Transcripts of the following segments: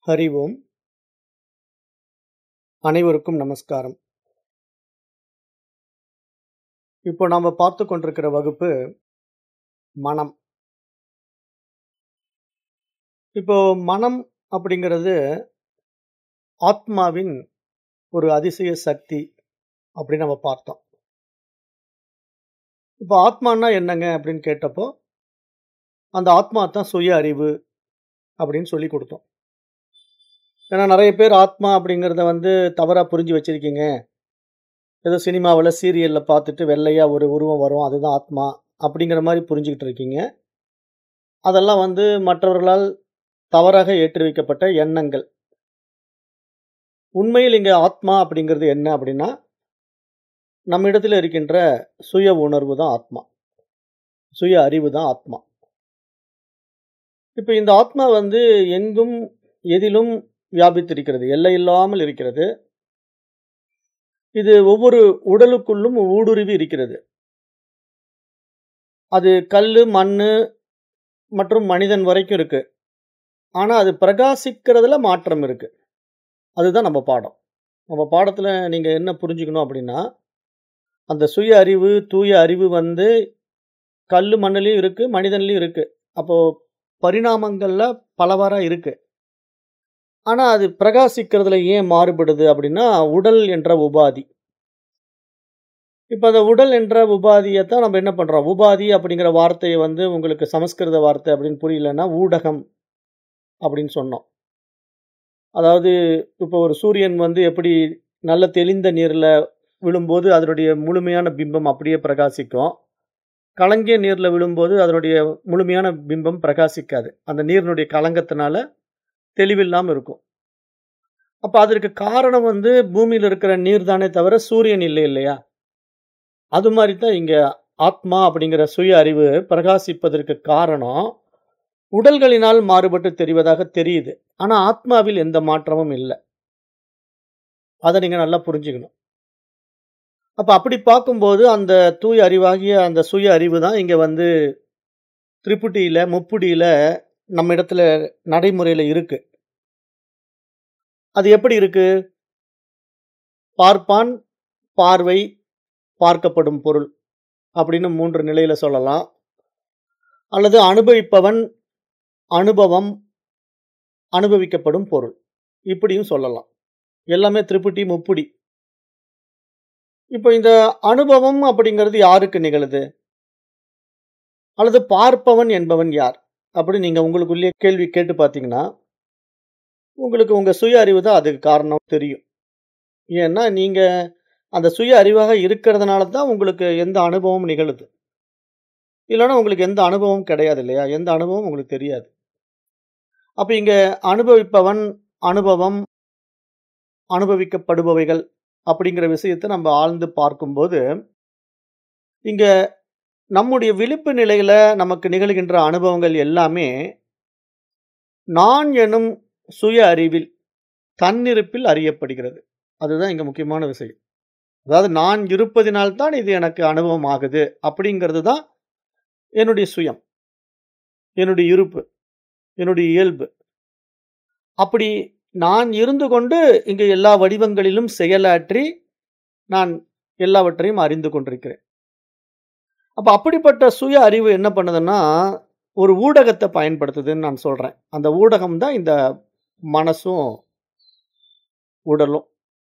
ஹரி ஓம் அனைவருக்கும் நமஸ்காரம் இப்போ நாம் பார்த்து கொண்டிருக்கிற வகுப்பு மனம் இப்போ மனம் அப்படிங்கிறது ஆத்மாவின் ஒரு அதிசய சக்தி அப்படின்னு நம்ம பார்த்தோம் இப்போ ஆத்மானா என்னங்க அப்படின்னு கேட்டப்போ அந்த ஆத்மா தான் சுய அறிவு அப்படின்னு சொல்லி கொடுத்தோம் ஏன்னா நிறைய பேர் ஆத்மா அப்படிங்கிறத வந்து தவறாக புரிஞ்சு வச்சிருக்கீங்க ஏதோ சினிமாவில் சீரியலில் பார்த்துட்டு வெள்ளையாக ஒரு உருவம் வரும் அதுதான் ஆத்மா அப்படிங்கிற மாதிரி புரிஞ்சுக்கிட்டு இருக்கீங்க அதெல்லாம் வந்து மற்றவர்களால் தவறாக ஏற்றி வைக்கப்பட்ட எண்ணங்கள் உண்மையில் இங்கே ஆத்மா அப்படிங்கிறது என்ன அப்படின்னா நம்ம இடத்துல இருக்கின்ற சுய உணர்வு தான் ஆத்மா சுய அறிவு தான் ஆத்மா இப்போ இந்த ஆத்மா வந்து எங்கும் எதிலும் வியாபித்திருக்கிறது எல்லை இல்லாமல் இருக்கிறது இது ஒவ்வொரு உடலுக்குள்ளும் ஊடுருவி இருக்கிறது அது கல் மண் மற்றும் மனிதன் வரைக்கும் இருக்கு ஆனால் அது பிரகாசிக்கிறதுல மாற்றம் இருக்கு அதுதான் நம்ம பாடம் நம்ம பாடத்தில் நீங்கள் என்ன புரிஞ்சுக்கணும் அப்படின்னா அந்த சுய அறிவு தூய அறிவு வந்து கல் மண்ணுலையும் இருக்கு மனிதன்லையும் இருக்கு அப்போ பரிணாமங்கள்ல பலவாறாக இருக்கு ஆனால் அது பிரகாசிக்கிறதுல ஏன் மாறுபடுது அப்படின்னா உடல் என்ற உபாதி இப்போ அந்த உடல் என்ற உபாதியை தான் நம்ம என்ன பண்ணுறோம் உபாதி அப்படிங்கிற வார்த்தையை வந்து உங்களுக்கு சமஸ்கிருத வார்த்தை அப்படின்னு புரியலன்னா ஊடகம் அப்படின்னு சொன்னோம் அதாவது இப்போ ஒரு சூரியன் வந்து எப்படி நல்ல தெளிந்த நீரில் விழும்போது அதனுடைய முழுமையான பிம்பம் அப்படியே பிரகாசிக்கும் கலங்கிய நீரில் விழும்போது அதனுடைய முழுமையான பிம்பம் பிரகாசிக்காது அந்த நீரினுடைய கலங்கத்தினால தெளிவில்லாமல் இருக்கும் அப்போ அதற்கு காரணம் வந்து பூமியில் இருக்கிற நீர் தானே தவிர சூரியன் இல்லை இல்லையா அது மாதிரி தான் இங்கே ஆத்மா அப்படிங்கிற சுய அறிவு பிரகாசிப்பதற்கு காரணம் உடல்களினால் மாறுபட்டு தெரிவதாக தெரியுது ஆனால் ஆத்மாவில் எந்த மாற்றமும் இல்லை அதை நீங்கள் நல்லா புரிஞ்சுக்கணும் அப்போ அப்படி பார்க்கும்போது அந்த தூய அறிவாகிய அந்த சுய அறிவு தான் இங்கே வந்து திரிபுட்டியில் முப்புடியில் நம்ம இடத்துல நடைமுறையில் இருக்கு அது எப்படி இருக்கு பார்ப்பான் பார்வை பார்க்கப்படும் பொருள் அப்படின்னு மூன்று நிலையில சொல்லலாம் அல்லது அனுபவிப்பவன் அனுபவம் அனுபவிக்கப்படும் பொருள் இப்படியும் சொல்லலாம் எல்லாமே திரிபுட்டி முப்புடி இப்போ இந்த அனுபவம் அப்படிங்கிறது யாருக்கு நிகழுது அல்லது பார்ப்பவன் என்பவன் யார் அப்படி நீங்க உங்களுக்குள்ளே கேள்வி கேட்டு பார்த்தீங்கன்னா உங்களுக்கு உங்க சுய அறிவு தான் அதுக்கு காரணம் தெரியும் ஏன்னா நீங்க அந்த சுய அறிவாக இருக்கிறதுனால தான் உங்களுக்கு எந்த அனுபவமும் நிகழுது இல்லைன்னா உங்களுக்கு எந்த அனுபவமும் கிடையாது இல்லையா எந்த அனுபவம் உங்களுக்கு தெரியாது அப்போ இங்க அனுபவிப்பவன் அனுபவம் அனுபவிக்கப்படுபவைகள் அப்படிங்கிற விஷயத்தை நம்ம ஆழ்ந்து பார்க்கும்போது இங்க நம்முடைய விழிப்பு நிலையில நமக்கு நிகழ்கின்ற அனுபவங்கள் எல்லாமே நான் எனும் சுய அறிவில் தன்னிருப்பில் அறியப்படுகிறது அதுதான் இங்க முக்கியமான விஷயம் அதாவது நான் இருப்பதினால்தான் இது எனக்கு அனுபவம் ஆகுது அப்படிங்கிறது தான் என்னுடைய சுயம் என்னுடைய இருப்பு என்னுடைய இயல்பு அப்படி நான் இருந்து கொண்டு இங்கு எல்லா வடிவங்களிலும் செயலாற்றி நான் எல்லாவற்றையும் அறிந்து கொண்டிருக்கிறேன் அப்ப அப்படிப்பட்ட சுய அறிவு என்ன பண்ணுதுன்னா ஒரு ஊடகத்தை பயன்படுத்துதுன்னு நான் சொல்றேன் அந்த ஊடகம் தான் இந்த மனசும் உடலும்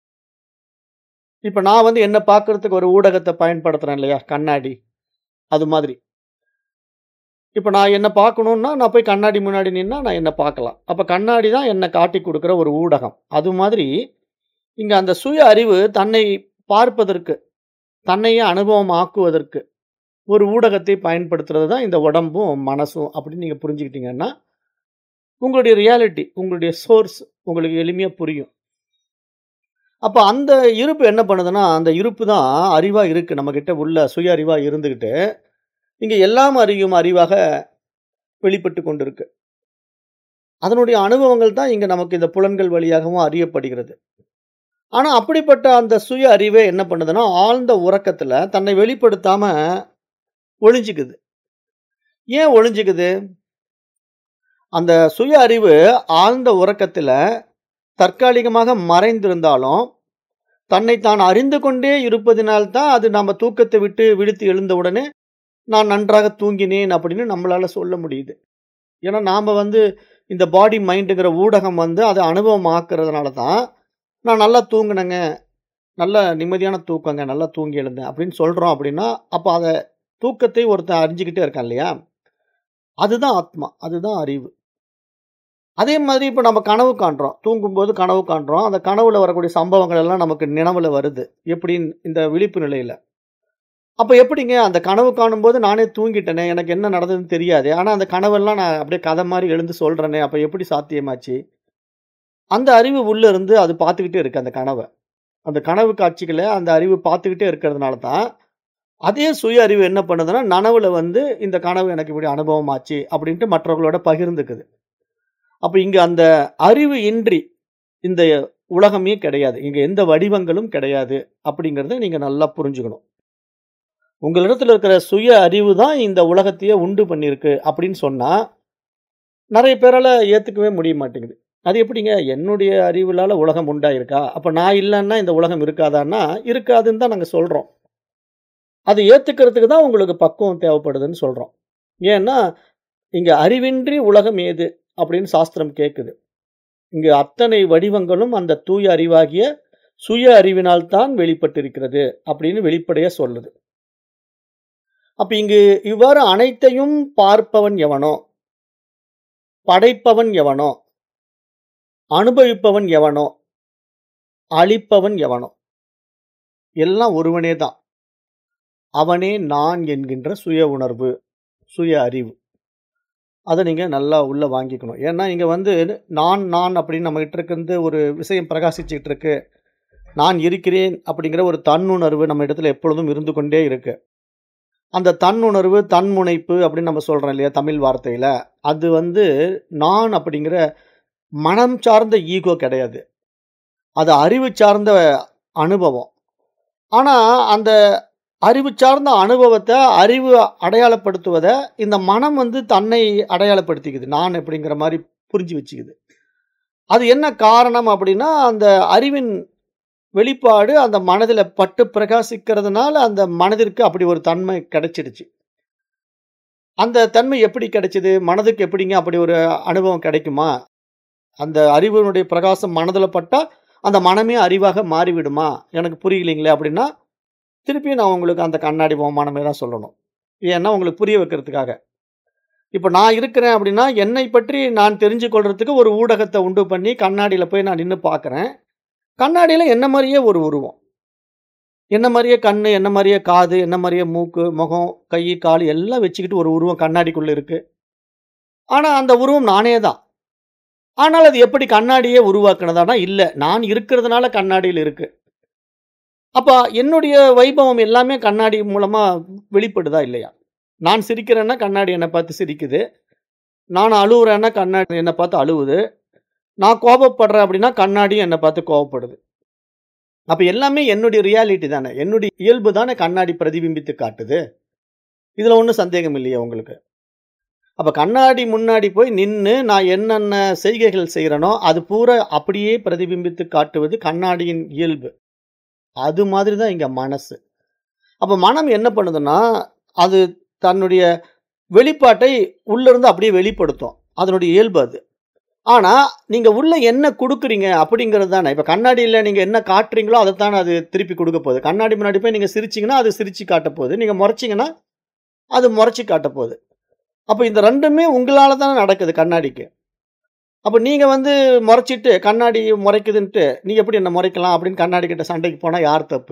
இப்ப நான் வந்து என்ன பார்க்கறதுக்கு ஒரு ஊடகத்தை பயன்படுத்துறேன் இல்லையா கண்ணாடி அது மாதிரி இப்போ நான் என்ன பார்க்கணுன்னா நான் போய் கண்ணாடி முன்னாடி நின்னா நான் என்ன பார்க்கலாம் அப்போ கண்ணாடி தான் என்னை காட்டி கொடுக்குற ஒரு ஊடகம் அது மாதிரி இங்கே அந்த சுய அறிவு தன்னை பார்ப்பதற்கு தன்னையே அனுபவம் ஆக்குவதற்கு ஒரு ஊடகத்தை பயன்படுத்துறது தான் இந்த உடம்பும் மனசும் அப்படின்னு நீங்கள் புரிஞ்சுக்கிட்டீங்கன்னா உங்களுடைய ரியாலிட்டி உங்களுடைய சோர்ஸ் உங்களுக்கு எளிமையாக புரியும் அப்போ அந்த இருப்பு என்ன பண்ணுதுன்னா அந்த இருப்பு தான் அறிவாக இருக்குது நம்மக்கிட்ட உள்ள சுய அறிவாக இருந்துக்கிட்டு இங்கே எல்லாம் அறியும் அறிவாக வெளிப்பட்டு கொண்டிருக்கு அதனுடைய அனுபவங்கள் தான் இங்கே நமக்கு இந்த புலன்கள் வழியாகவும் அறியப்படுகிறது ஆனால் அப்படிப்பட்ட அந்த சுய அறிவே என்ன பண்ணுதுன்னா ஆழ்ந்த உறக்கத்தில் தன்னை வெளிப்படுத்தாமல் ஒளிஞ்சிக்குது ஏன் ஒளிஞ்சிக்குது அந்த சுய அறிவு ஆழ்ந்த உறக்கத்துல தற்காலிகமாக மறைந்திருந்தாலும், தன்னை தான் அறிந்து கொண்டே இருப்பதினால் தான் அது நம்ம தூக்கத்தை விட்டு விழித்து எழுந்தவுடனே, நான் நன்றாக தூங்கினேன் அப்படின்னு நம்மளால சொல்ல முடியுது. ஏன்னா நாம வந்து இந்த பாடி மைண்டுங்கிற ஊடகம் வந்து அத அனுபவமாக்குறதுனால தான், நான் நல்லா தூங்குனேங்க, நல்ல நிம்மதியான தூக்கங்க, நல்லா தூங்கி எழுந்தேன் அப்படின்னு சொல்றோம் அப்படின்னா, அப்ப அத தூக்கத்தை ஒருத்தன் அறிஞ்சுக்கிட்டே இருக்கான் இல்லையா? அதுதான் ஆத்மா. அதுதான் அறிவு. அதே மாதிரி இப்ப நம்ம கனவு காண்றோம். தூங்கும்போது கனவு காண்றோம். அந்த கனவுல வரக்கூடிய சம்பவங்கள் எல்லாம் நமக்கு நினைவுல வருது. எப்படி இந்த விழிப்பு நிலையில. அப்ப எப்படிங்க அந்த கனவு காணும்போது நானே தூங்கிட்டேனே, எனக்கு என்ன நடந்ததுன்னு தெரியாதே. ஆனா அந்த கனவெல்லாம் நான் அப்படியே கதை மாரி எழுந்து சொல்றேனே, அப்ப எப்படி சாத்தியமாச்சு? அந்த அறிவு உள்ள இருந்து அது பார்த்துக்கிட்டே இருக்கு அந்த கனவ. அந்த கனவு காட்சிகள அந்த அறிவு பார்த்துக்கிட்டே இருக்கிறதுனால தான், அதே சுய அறிவு என்ன பண்ணுதுன்னா, நனவுல வந்து இந்த கனவு எனக்கு இப்படி அனுபவமாச்சு அப்படின்ட்டு மற்றவர்களோட பகிர்ந்துக்குது. அப்ப இங்க அந்த அறிவு இன்றி இந்த உலகமே கிடையாது. இங்க எந்த வடிவங்களும் கிடையாது அப்படிங்கிறத நீங்க நல்லா புரிஞ்சுக்கணும். உங்களிடத்துல இருக்கிற சுய அறிவு தான் இந்த உலகத்தையே உண்டு பண்ணியிருக்கு அப்படின்னு சொன்னா, நெறைய பேரால ஏத்துக்கவே முடிய மாட்டேங்குது. அது எப்படிங்க என்னுடைய அறிவுலால உலகம் உண்டாயிருக்கா? அப்ப நான் இல்லன்னா இந்த உலகம் இருக்காதான்னா, இருக்காதுன்னு தான் நாங்க சொல்றோம். அத ஏத்துக்கிறதுக்கு தான் உங்களுக்கு பக்குவம் தேவைப்படுதுன்னு சொல்றோம். ஏன்னா, இங்க அறிவின்றி உலகம் ஏது அப்படின்னு சாஸ்திரம் கேட்குது. இங்கு அத்தனை வடிவங்களும் அந்த தூய அறிவாகிய சுய அறிவினால் தான் வெளிப்பட்டிருக்கிறது அப்படின்னு வெளிப்படையா சொல்லுது. அப்ப இங்கு இவ்வாறு அனைத்தையும் பார்ப்பவன் எவனோ? படைப்பவன் எவனோ? அனுபவிப்பவன் எவனோ? அழிப்பவன் எவனோ? எல்லாம் ஒருவனே தான். அவனே நான் என்கின்ற சுய உணர்வு, சுய அறிவு. அத நீங்க நல்லா உள்ள வாங்கிக்கணும். ஏன்னா இங்க வந்து நான், நான் அப்படின்னு நம்மகிட்ட இருக்கிறது ஒரு விஷயம் பிரகாசிச்சுக்கிட்டு இருக்கு. நான் இருக்கிறேன் அப்படிங்கிற ஒரு தன்னுணர்வு நம்ம இடத்துல எப்பொழுதும் இருந்து கொண்டே இருக்கு. அந்த தன்னுணர்வு, தன்முனைப்பு அப்படின்னு நம்ம சொல்றோம் இல்லையா? தமிழ் வார்த்தையில. அது வந்து நான் அப்படிங்கிற மனம் சார்ந்த ஈகோ கிடையாது. அது அறிவு சார்ந்த அனுபவம். ஆனா, அந்த அறிவு சார்ந்த அனுபவத்த அறிவு அடையாளப்படுத்துவத, இந்த மனம் வந்து தன்னை அடையாளப்படுத்திக்குது. நான் அப்படிங்கிற மாரி புரிஞ்சு வச்சுக்குது. அது என்ன காரணம் அப்படின்னா, அந்த அறிவின் வெளிப்பாடு அந்த மனதில பட்டு பிரகாசிக்கிறதுனால, அந்த மனதிற்கு அப்படி ஒரு தன்மை கிடைச்சிடுச்சு. அந்த தன்மை எப்படி கிடைச்சது? மனதுக்கு எப்படிங்க அப்படி ஒரு அனுபவம் கிடைக்குமா? அந்த அறிவினுடைய பிரகாசம் மனதில பட்டா, அந்த மனமே அறிவாக மாறிவிடுமா? எனக்கு புரியலைங்களே அப்படின்னா, திருப்பியும் நான் உங்களுக்கு அந்த கண்ணாடி உவமானமே தான் சொல்லணும். ஏன்னா உங்களுக்கு புரிய வைக்கிறதுக்காக. இப்ப நான் இருக்கிறேன் அப்படின்னா, என்னை பற்றி நான் தெரிஞ்சு கொள்றதுக்கு ஒரு ஊடகத்த உண்டு பண்ணி, கண்ணாடியில போய் நான் நின்னு பார்க்குறேன். கண்ணாடியில என்ன மாரியே ஒரு உருவம். என்ன மாரியே கண்ணு, என்ன மாரியே காது, என்ன மாரியே மூக்கு, முகம், கை, கால் எல்லாம் வச்சுக்கிட்டு ஒரு உருவம் கண்ணாடிக்குள்ள இருக்கு. ஆனா, அந்த உருவம் நானே தான். ஆனால் அது எப்படி கண்ணாடியே உருவாக்குனதானா? இல்ல. நான் இருக்கிறதுனால கண்ணாடியில இருக்கு. அப்ப என்னுடைய வைபவம் எல்லாமே கண்ணாடி மூலமா வெளிப்படுதா? இல்லையா? நான் சிரிக்கிறேன்னா கண்ணாடி என்ன பார்த்து சிரிக்குது. நான் அழுவுறேன்னா கண்ணாடி என்ன பார்த்து அழுவுது. நான் கோபப்படுறேன் அப்படின்னா கண்ணாடியும் என்ன பார்த்து கோவப்படுது. அப்ப எல்லாமே என்னுடைய ரியாலிட்டி தானே. என்னுடைய இயல்பு தானே கண்ணாடி பிரதிபிம்பித்து காட்டுது. இதுல ஒண்ணும் சந்தேகம் இல்லையே உங்களுக்கு? அப்ப கண்ணாடி முன்னாடி போய் நின்னு நான் என்னென்ன செய்கைகள் செய்றேனோ, அது பூரா அப்படியே பிரதிபிம்பித்து காட்டுவது கண்ணாடியின் இயல்பு. அது மாதிரி தான் இங்க மனசு. அப்ப மனம் என்ன பண்ணுதுன்னா, அது தன்னுடைய வெளிப்பாட்டை உள்ள இருந்து அப்படியே வெளிப்படுத்தும். அதனுடைய இயல்பு அது. ஆனா, நீங்க உள்ள என்ன குடுக்குறீங்க அப்படிங்கிறது தானே. இப்ப கண்ணாடியில நீங்க என்ன காட்டுறீங்களோ, அதத்தானே அது திருப்பி குடுக்க போகுது. கண்ணாடி முன்னாடி போய் நீங்க சிரிச்சீங்கன்னா, அது சிரிச்சு காட்டப் போகுது. நீங்க முறைச்சீங்கன்னா, அது முறைச்சு காட்டப் போகுது. அப்ப இந்த 2மே உங்களால தானே நடக்குது கண்ணாடிக்கு. அப்ப நீங்க வந்து முறைச்சிட்டு, கண்ணாடி முறைக்குதுன்ட்டு, "நீ எப்படி என்ன முறைக்கலாம்?" அப்படின்னு கண்ணாடி கிட்ட சண்டைக்கு போனா யார் தப்பு?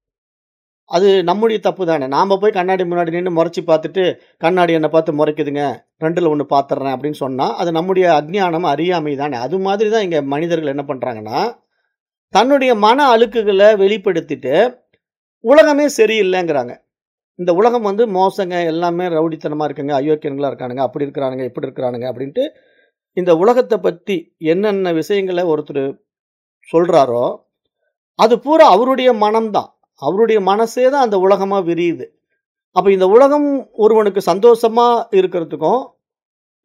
அது நம்முடைய தப்பு தானே. நாம போய் கண்ணாடி முன்னாடி நின்னு முறைச்சு பார்த்துட்டு, "கண்ணாடி என்ன பார்த்து முறைக்குதுங்க. 2ல 1 பார்த்துடுறேன்" அப்படின்னு சொன்னா, அது நம்முடைய அஞ்ஞானம், அறியாமை தானே. அது மாதிரி தான் இங்க மனிதர்கள் என்ன பண்றாங்கன்னா, தன்னுடைய மன அழுக்குகள வெளிப்படுத்திட்டு, உலகமே சரியில்லங்கிறாங்க. இந்த உலகம் வந்து மோசங்க, எல்லாமே ரவுடித்தனமா இருக்குங்க, அயோக்கியன்களா இருக்கானுங்க, அப்படி இருக்கிறானுங்க, இப்படி இருக்கிறானுங்க அப்படின்ட்டு, இந்த உலகத்த பத்தி என்னென்ன விஷயங்கள ஒருத்தரு சொல்றாரோ, அது பூரா அவருடைய மனம் தான். அவருடைய மனசே தான் அந்த உலகமா விரியுது. அப்ப இந்த உலகம் ஒருவனுக்கு சந்தோஷமா இருக்கிறதுக்கும்,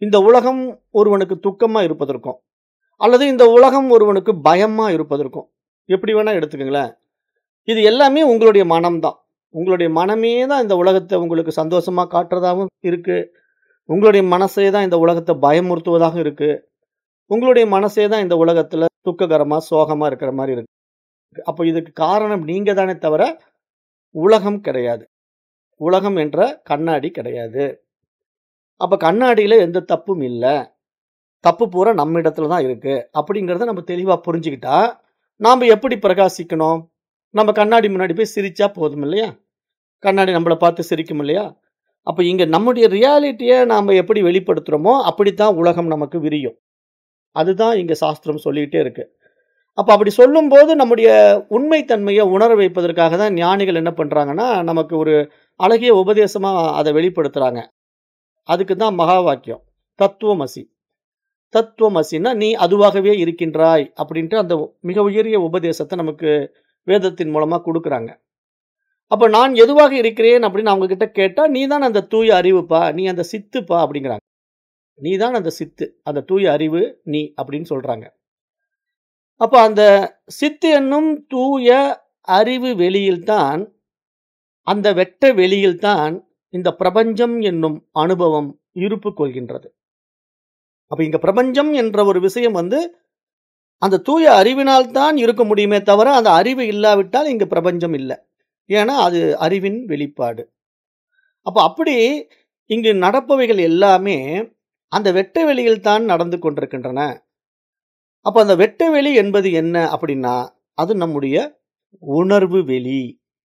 இந்த உலகம் ஒருவனுக்கு துக்கமா இருப்பதற்கும் அல்லது இந்த உலகம் ஒருவனுக்கு பயமா இருப்பதற்கும் எப்படி வேணா எடுத்துக்கங்களேன் இது எல்லாமே உங்களுடைய மனம்தான் உங்களுடைய மனமே தான் இந்த உலகத்தை உங்களுக்கு சந்தோஷமா காட்டுறதாகவும் இருக்கு உங்களுடைய மனசே தான் இந்த உலகத்தை பயமுறுத்துவதாக இருக்கு உங்களுடைய மனசே தான் இந்த உலகத்துல துக்ககரமா சோகமா இருக்கிற மாதிரி இருக்கு அப்போ இதுக்கு காரணம் நீங்க தானே தவிர உலகம் கிடையாது உலகம் என்ற கண்ணாடி கிடையாது அப்ப கண்ணாடியில எந்த தப்பும் இல்லை தப்பு பூரா நம்ம இடத்துல தான் இருக்கு அப்படிங்கிறத நம்ம தெளிவா புரிஞ்சுக்கிட்டா நாம எப்படி பிரகாசிக்கணும் நம்ம கண்ணாடி முன்னாடி போய் சிரிச்சா போதும் இல்லையா கண்ணாடி நம்மளை பார்த்து சிரிக்கும் இல்லையா அப்ப இங்க நம்முடைய ரியாலிட்டியை நாம எப்படி வெளிப்படுத்துறோமோ அப்படித்தான் உலகம் நமக்கு விரியும் அதுதான் இங்க சாஸ்திரம் சொல்லிக்கிட்டே இருக்கு அப்ப அப்படி சொல்லும்போது நம்முடைய உண்மைத்தன்மையை உணர வைப்பதற்காக தான் ஞானிகள் என்ன பண்றாங்கன்னா நமக்கு ஒரு அழகிய உபதேசமா அதை வெளிப்படுத்துறாங்க அதுக்கு தான் மகா வாக்கியம் தத்துவமசி தத்துவமசின்னா நீ அதுவாகவே இருக்கின்றாய் அப்படின்ட்டு அந்த மிக உயரிய உபதேசத்தை நமக்கு வேதத்தின் மூலமா கொடுக்குறாங்க அப்ப நான் எதுவாக இருக்கிறேன் அப்படின்னு அவங்க கிட்ட கேட்டா நீ தான் அந்த தூய அறிவுப்பா நீ அந்த சித்துப்பா அப்படிங்கிறாங்க நீ தான் அந்த சித்து அந்த தூய அறிவு நீ அப்படின்னு சொல்றாங்க அப்ப அந்த சித்து என்னும் தூய அறிவு வெளியில்தான் அந்த வெட்ட வெளியில்தான் இந்த பிரபஞ்சம் என்னும் அனுபவம் இருப்பு கொள்கின்றது அப்ப இங்க பிரபஞ்சம் என்ற ஒரு விஷயம் வந்து அந்த தூய அறிவினால் தான் இருக்க முடியுமே தவிர அந்த அறிவு இல்லாவிட்டால் இங்க பிரபஞ்சம் இல்லை ஏன்னா அது அறிவின் வெளிப்பாடு அப்ப அப்படி இங்கு நடப்பவைகள் எல்லாமே அந்த வெட்ட வெளியில் தான் நடந்து கொண்டிருக்கின்றன அப்ப அந்த வெட்ட வெளி என்பது என்ன அப்படின்னா அது நம்முடைய உணர்வு வெளி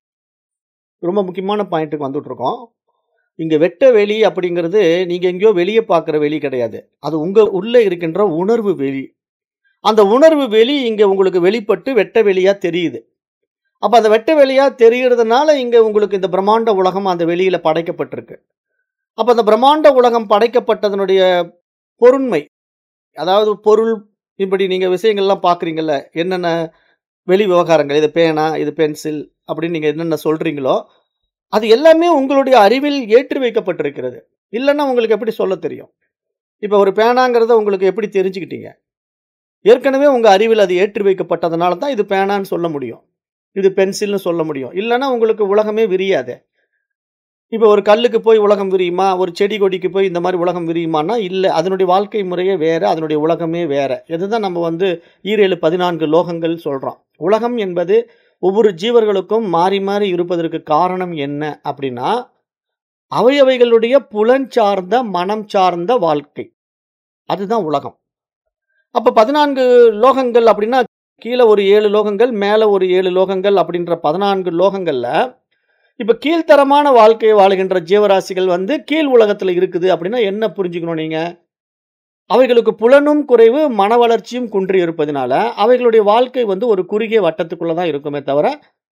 ரொம்ப முக்கியமான பாயிண்ட்டுக்கு வந்துட்டு இருக்கோம் இங்க வெட்ட வெளி அப்படிங்கிறது நீங்க எங்கேயோ வெளியே பார்க்குற வெளி கிடையாது அது உங்க உள்ள இருக்கின்ற உணர்வு வெளி அந்த உணர்வு வெளி இங்க உங்களுக்கு வெளிப்பட்டு வெட்ட வெளியா தெரியுது அப்ப அந்த வெட்ட வெளியா தெரிகிறதுனால இங்க உங்களுக்கு இந்த பிரம்மாண்ட உலகம் அந்த வெளியில படைக்கப்பட்டிருக்கு அப்ப அந்த பிரம்மாண்ட உலகம் படைக்கப்பட்டதனுடைய பொருண்மை அதாவது பொருள் இப்படி நீங்க விஷயங்கள்லாம் பாக்குறீங்கல்ல என்னென்ன வெளி விவகாரங்கள் இது பேனா இது பென்சில் அப்படின்னு நீங்க என்னென்ன சொல்றீங்களோ அது எல்லாமே உங்களுடைய அறிவில் ஏற்றி வைக்கப்பட்டிருக்கிறது இல்லைன்னா உங்களுக்கு எப்படி சொல்ல தெரியும் இப்போ ஒரு பேனாங்கிறத உங்களுக்கு எப்படி தெரிஞ்சுக்கிட்டீங்க ஏற்கனவே உங்க அறிவில் அது ஏற்றி வைக்கப்பட்டதுனால தான் இது பேனான்னு சொல்ல முடியும் இது பென்சில்னு சொல்ல முடியும் இல்லைன்னா உங்களுக்கு உலகமே விரியாதே இப்போ ஒரு கல்லுக்கு போய் உலகம் விரியுமா ஒரு செடி கொடிக்கு போய் இந்த மாதிரி உலகம் விரியுமானா இல்லை அதனுடைய வாழ்க்கை முறையே வேற அதனுடைய உலகமே வேற இதுதான் நம்ம வந்து ஈரேழு பதினான்கு லோகங்கள் சொல்றோம் உலகம் என்பது ஒவ்வொரு ஜீவர்களுக்கும் மாறி மாறி இருப்பதற்கு காரணம் என்ன அப்படின்னா அவையவைகளுடைய புலன் சார்ந்த மனம் சார்ந்த வாழ்க்கை அதுதான் உலகம் அப்ப பதினான்கு லோகங்கள் அப்படின்னா கீழே ஒரு ஏழு லோகங்கள் மேலே ஒரு ஏழு லோகங்கள் அப்படின்ற பதினான்கு லோகங்கள்ல இப்ப கீழ்த்தரமான வாழ்க்கையை வாழுகின்ற ஜீவராசிகள் வந்து கீழ் உலகத்துல இருக்குது அப்படின்னா என்ன புரிஞ்சுக்கணும் நீங்க அவைகளுக்கு புலனும் குறைவு மன வளர்ச்சியும் குன்றி இருப்பதனால அவைகளுடைய வாழ்க்கை வந்து ஒரு குறுகிய வட்டத்துக்குள்ள தான் இருக்குமே தவிர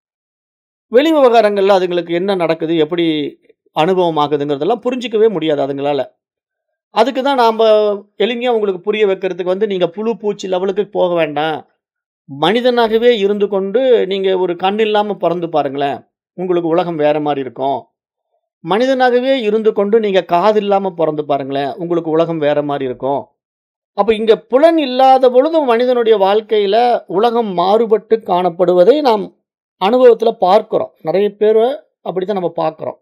வெளி விவகாரங்கள்ல அதுங்களுக்கு என்ன நடக்குது எப்படி அனுபவம் ஆகுதுங்கிறதெல்லாம் புரிஞ்சிக்கவே முடியாது அதுங்களால அதுக்கு தான் நாம் எளிமையாக உங்களுக்கு புரிய வைக்கிறதுக்கு வந்து நீங்கள் புழு பூச்சி லெவலுக்கு போக வேண்டாம் மனிதனாகவே இருந்து கொண்டு நீங்கள் ஒரு கண் இல்லாமல் பிறந்து பாருங்களேன் உங்களுக்கு உலகம் வேற மாதிரி இருக்கும் மனிதனாகவே இருந்து கொண்டு நீங்கள் காது இல்லாமல் பிறந்து பாருங்களேன் உங்களுக்கு உலகம் வேற மாதிரி இருக்கும் அப்போ இங்கே புலன் இல்லாத பொழுதும் மனிதனுடைய வாழ்க்கையில் உலகம் மாறுபட்டு காணப்படுவதை நாம் அனுபவத்தில் பார்க்குறோம் நிறைய பேர் அப்படி தான் நம்ம பார்க்குறோம்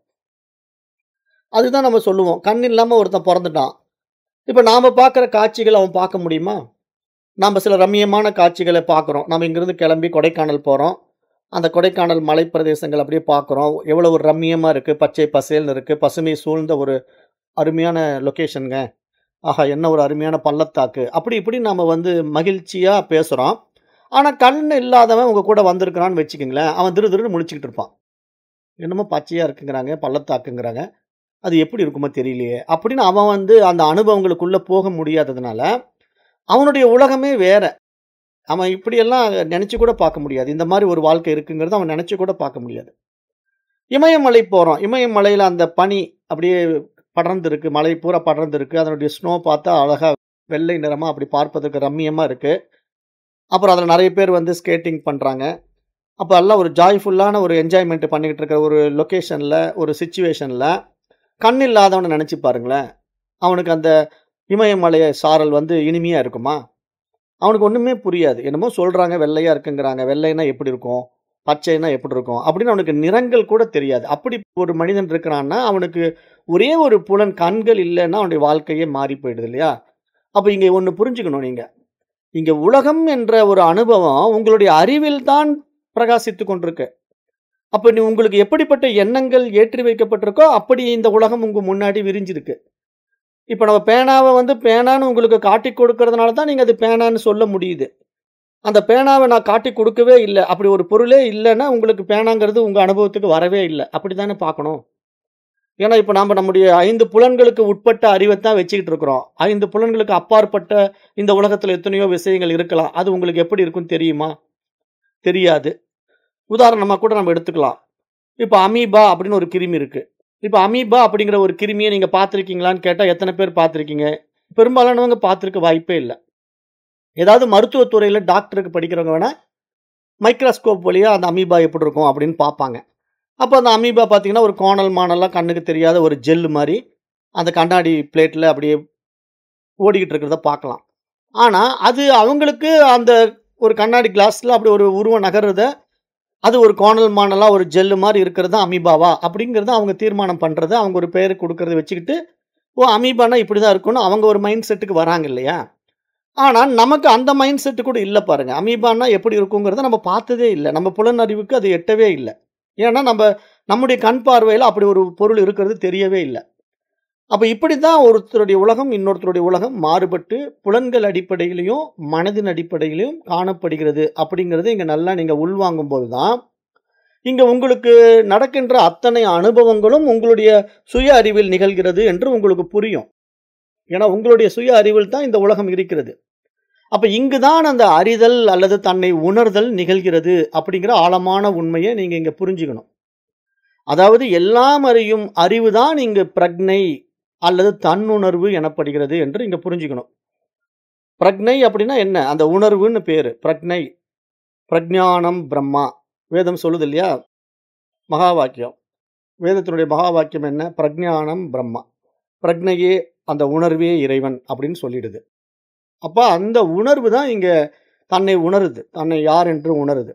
அதுதான் நம்ம சொல்லுவோம் கண் இல்லாமல் ஒருத்தன் பிறந்துட்டான் இப்போ நாம் பார்க்குற காட்சிகளை அவன் பார்க்க முடியுமா நாம் சில ரம்மியமான காட்சிகளை பார்க்குறோம் நம்ம இங்கேருந்து கிளம்பி கொடைக்கானல் போகிறோம் அந்த கொடைக்கானல் மலைப்பிரதேசங்கள் அப்படியே பார்க்குறோம் எவ்வளோ ஒரு ரம்மியமாக இருக்குது பச்சை பசேல்னு இருக்குது பசுமை சூழ்ந்த ஒரு அருமையான லொக்கேஷனுங்க ஆஹா என்ன ஒரு அருமையான பள்ளத்தாக்கு அப்படி இப்படி நாம் வந்து மகிழ்ச்சியாக பேசுகிறோம் ஆனால் கண் இல்லாதவன் உங்கள் கூட வந்திருக்கிறான்னு வச்சுக்கோங்களேன் அவன் திரு திருன்னு முழிச்சுக்கிட்டு இருப்பான் என்னமோ பச்சையாக இருக்குங்கிறாங்க பள்ளத்தாக்குங்கிறாங்க அது எப்படி இருக்குமோ தெரியலையே அப்படின்னு அவன் வந்து அந்த அனுபவங்களுக்குள்ளே போக முடியாததுனால அவனுடைய உலகமே வேற அவன் இப்படியெல்லாம் நினச்சி கூட பார்க்க முடியாது இந்த மாதிரி ஒரு வாழ்க்கை இருக்குங்கிறது அவன் நினச்சி கூட பார்க்க முடியாது இமயமலை போகிறோம் இமயமலையில் அந்த பனி அப்படியே படர்ந்து இருக்கு மலை பூரா படர்ந்து இருக்கு அதனுடைய ஸ்னோ பார்த்தா அழகா வெள்ளை நிறமாக அப்படி பார்ப்பதற்கு ரம்மியமாக இருக்கு அப்புறம் அதில் நிறைய பேர் வந்து ஸ்கேட்டிங் பண்ணுறாங்க அப்போ எல்லாம் ஒரு ஜாய்ஃபுல்லான ஒரு என்ஜாய்மெண்ட் பண்ணிக்கிட்டு இருக்கிற ஒரு லொக்கேஷனில் ஒரு சுச்சுவேஷனில் கண் இல்லாதவனை நினச்சி பாருங்களேன் அவனுக்கு அந்த இமயமலை சாரல் வந்து இனிமையா இருக்குமா அவனுக்கு ஒண்ணுமே புரியாது என்னமோ சொல்றாங்க வெள்ளையா இருக்குங்கிறாங்க வெள்ளைன்னா எப்படி இருக்கும் பச்சைன்னா எப்படி இருக்கும் அப்படின்னு அவனுக்கு நிறங்கள் கூட தெரியாது அப்படி ஒரு மனிதன் இருக்கிறான்னா அவனுக்கு ஒரே ஒரு புலன் கண்கள் இல்லைன்னா அவனுடைய வாழ்க்கையே மாறி போயிடுது இல்லையா அப்ப இங்க ஒண்ணு புரிஞ்சுக்கணும் நீங்க இங்க உலகம் என்ற ஒரு அனுபவம் உங்களுடைய அறிவில் தான் பிரகாசித்து கொண்டிருக்கு அப்ப நீ உங்களுக்கு எப்படிப்பட்ட எண்ணங்கள் ஏற்றி வைக்கப்பட்டிருக்கோ அப்படி இந்த உலகம் உங்க முன்னாடி விரிஞ்சிருக்கு இப்ப நம்ம பேனாவை வந்து பேனான்னு உங்களுக்கு காட்டி கொடுக்கறதுனால தான் நீங்க அது பேனான்னு சொல்ல முடியுது அந்த பேனாவை நான் காட்டி கொடுக்கவே இல்லை அப்படி ஒரு பொருளே இல்லைன்னா உங்களுக்கு பேனாங்கிறது உங்க அனுபவத்துக்கு வரவே இல்லை அப்படித்தானே பார்க்கணும் ஏன்னா இப்போ நாம் நம்முடைய ஐந்து புலன்களுக்கு உட்பட்ட அறிவை தான் வச்சுக்கிட்டு இருக்கிறோம் ஐந்து புலன்களுக்கு அப்பாற்பட்ட இந்த உலகத்தில் எத்தனையோ விஷயங்கள் இருக்கலாம் அது உங்களுக்கு எப்படி இருக்குன்னு தெரியுமா தெரியாது உதாரணமாக கூட நம்ம எடுத்துக்கலாம் இப்போ அமீபா அப்படின்னு ஒரு கிருமி இருக்கு இப்போ அமீபா அப்படிங்கிற ஒரு கிருமியை நீங்கள் பார்த்துருக்கீங்களான்னு கேட்டால் எத்தனை பேர் பார்த்துருக்கீங்க பெரும்பாலானவங்க பார்த்துருக்க வாய்ப்பே இல்லை ஏதாவது மருத்துவத்துறையில் டாக்டருக்கு படிக்கிறவங்க வேணால் மைக்ரோஸ்கோப் வழியாக அந்த அமீபா எப்படி இருக்கும் அப்படின்னு பார்ப்பாங்க அப்போ அந்த அமீபா பார்த்தீங்கன்னா ஒரு கோணல் மானல்லாம் கண்ணுக்கு தெரியாத ஒரு ஜெல்லு மாதிரி அந்த கண்ணாடி பிளேட்டில் அப்படியே ஓடிக்கிட்டு இருக்கிறத பார்க்கலாம் ஆனால் அது அவங்களுக்கு அந்த ஒரு கண்ணாடி கிளாஸில் அப்படி ஒரு உருவம் நகர்றத அது ஒரு கோணல் மானலாக ஒரு ஜெல்லு மாதிரி இருக்கிறது தான் அமீபாவா அப்படிங்கிறத அவங்க தீர்மானம் பண்ணுறது அவங்க ஒரு பெயர் கொடுக்கறத வச்சுக்கிட்டு ஓ அமீபானா இப்படி தான் இருக்கும்னு அவங்க ஒரு மைண்ட் செட்டுக்கு வராங்க இல்லையா ஆனால் நமக்கு அந்த மைண்ட் செட்டு கூட இல்லை பாருங்க அமீபானா எப்படி இருக்குங்கிறத நம்ம பார்த்ததே இல்லை நம்ம புலனறிவுக்கு அது எட்டவே இல்லை ஏன்னா நம்ம நம்முடைய கண் பார்வையில் அப்படி ஒரு பொருள் இருக்கிறது தெரியவே இல்லை அப்போ இப்படி தான் ஒருத்தருடைய உலகம் இன்னொருத்தருடைய உலகம் மாறுபட்டு புலன்கள் அடிப்படையிலையும் மனதின் அடிப்படையிலையும் காணப்படுகிறது அப்படிங்கிறது இங்கே நல்லா நீங்கள் உள்வாங்கும் போது தான் இங்கே உங்களுக்கு நடக்கின்ற அத்தனை அனுபவங்களும் உங்களுடைய சுய அறிவில் நிகழ்கிறது என்று உங்களுக்கு புரியும் ஏன்னா உங்களுடைய சுய அறிவில் தான் இந்த உலகம் இருக்கிறது அப்ப இங்குதான் அந்த அறிதல் அல்லது தன்னை உணர்தல் நிகழ்கிறது அப்படிங்கிற ஆழமான உண்மையை நீங்க இங்க புரிஞ்சுக்கணும் அதாவது எல்லாம் அறியும் அறிவு தான் இங்கு பிரக்னை அல்லது தன்னுணர்வு எனப்படுகிறது என்று இங்க புரிஞ்சுக்கணும் பிரக்னை அப்படின்னா என்ன அந்த உணர்வுன்னு பேரு பிரக்னை பிரஜானம் பிரம்மா வேதம் சொல்லுது இல்லையா மகா வாக்கியம் வேதத்தினுடைய மகா வாக்கியம் என்ன பிரஜானம் பிரம்மா பிரக்னையே அந்த உணர்வே இறைவன் அப்படின்னு சொல்லிடுது அப்போ அந்த உணர்வு தான் இங்க தன்னை உணருது தன்னை யார் என்று உணருது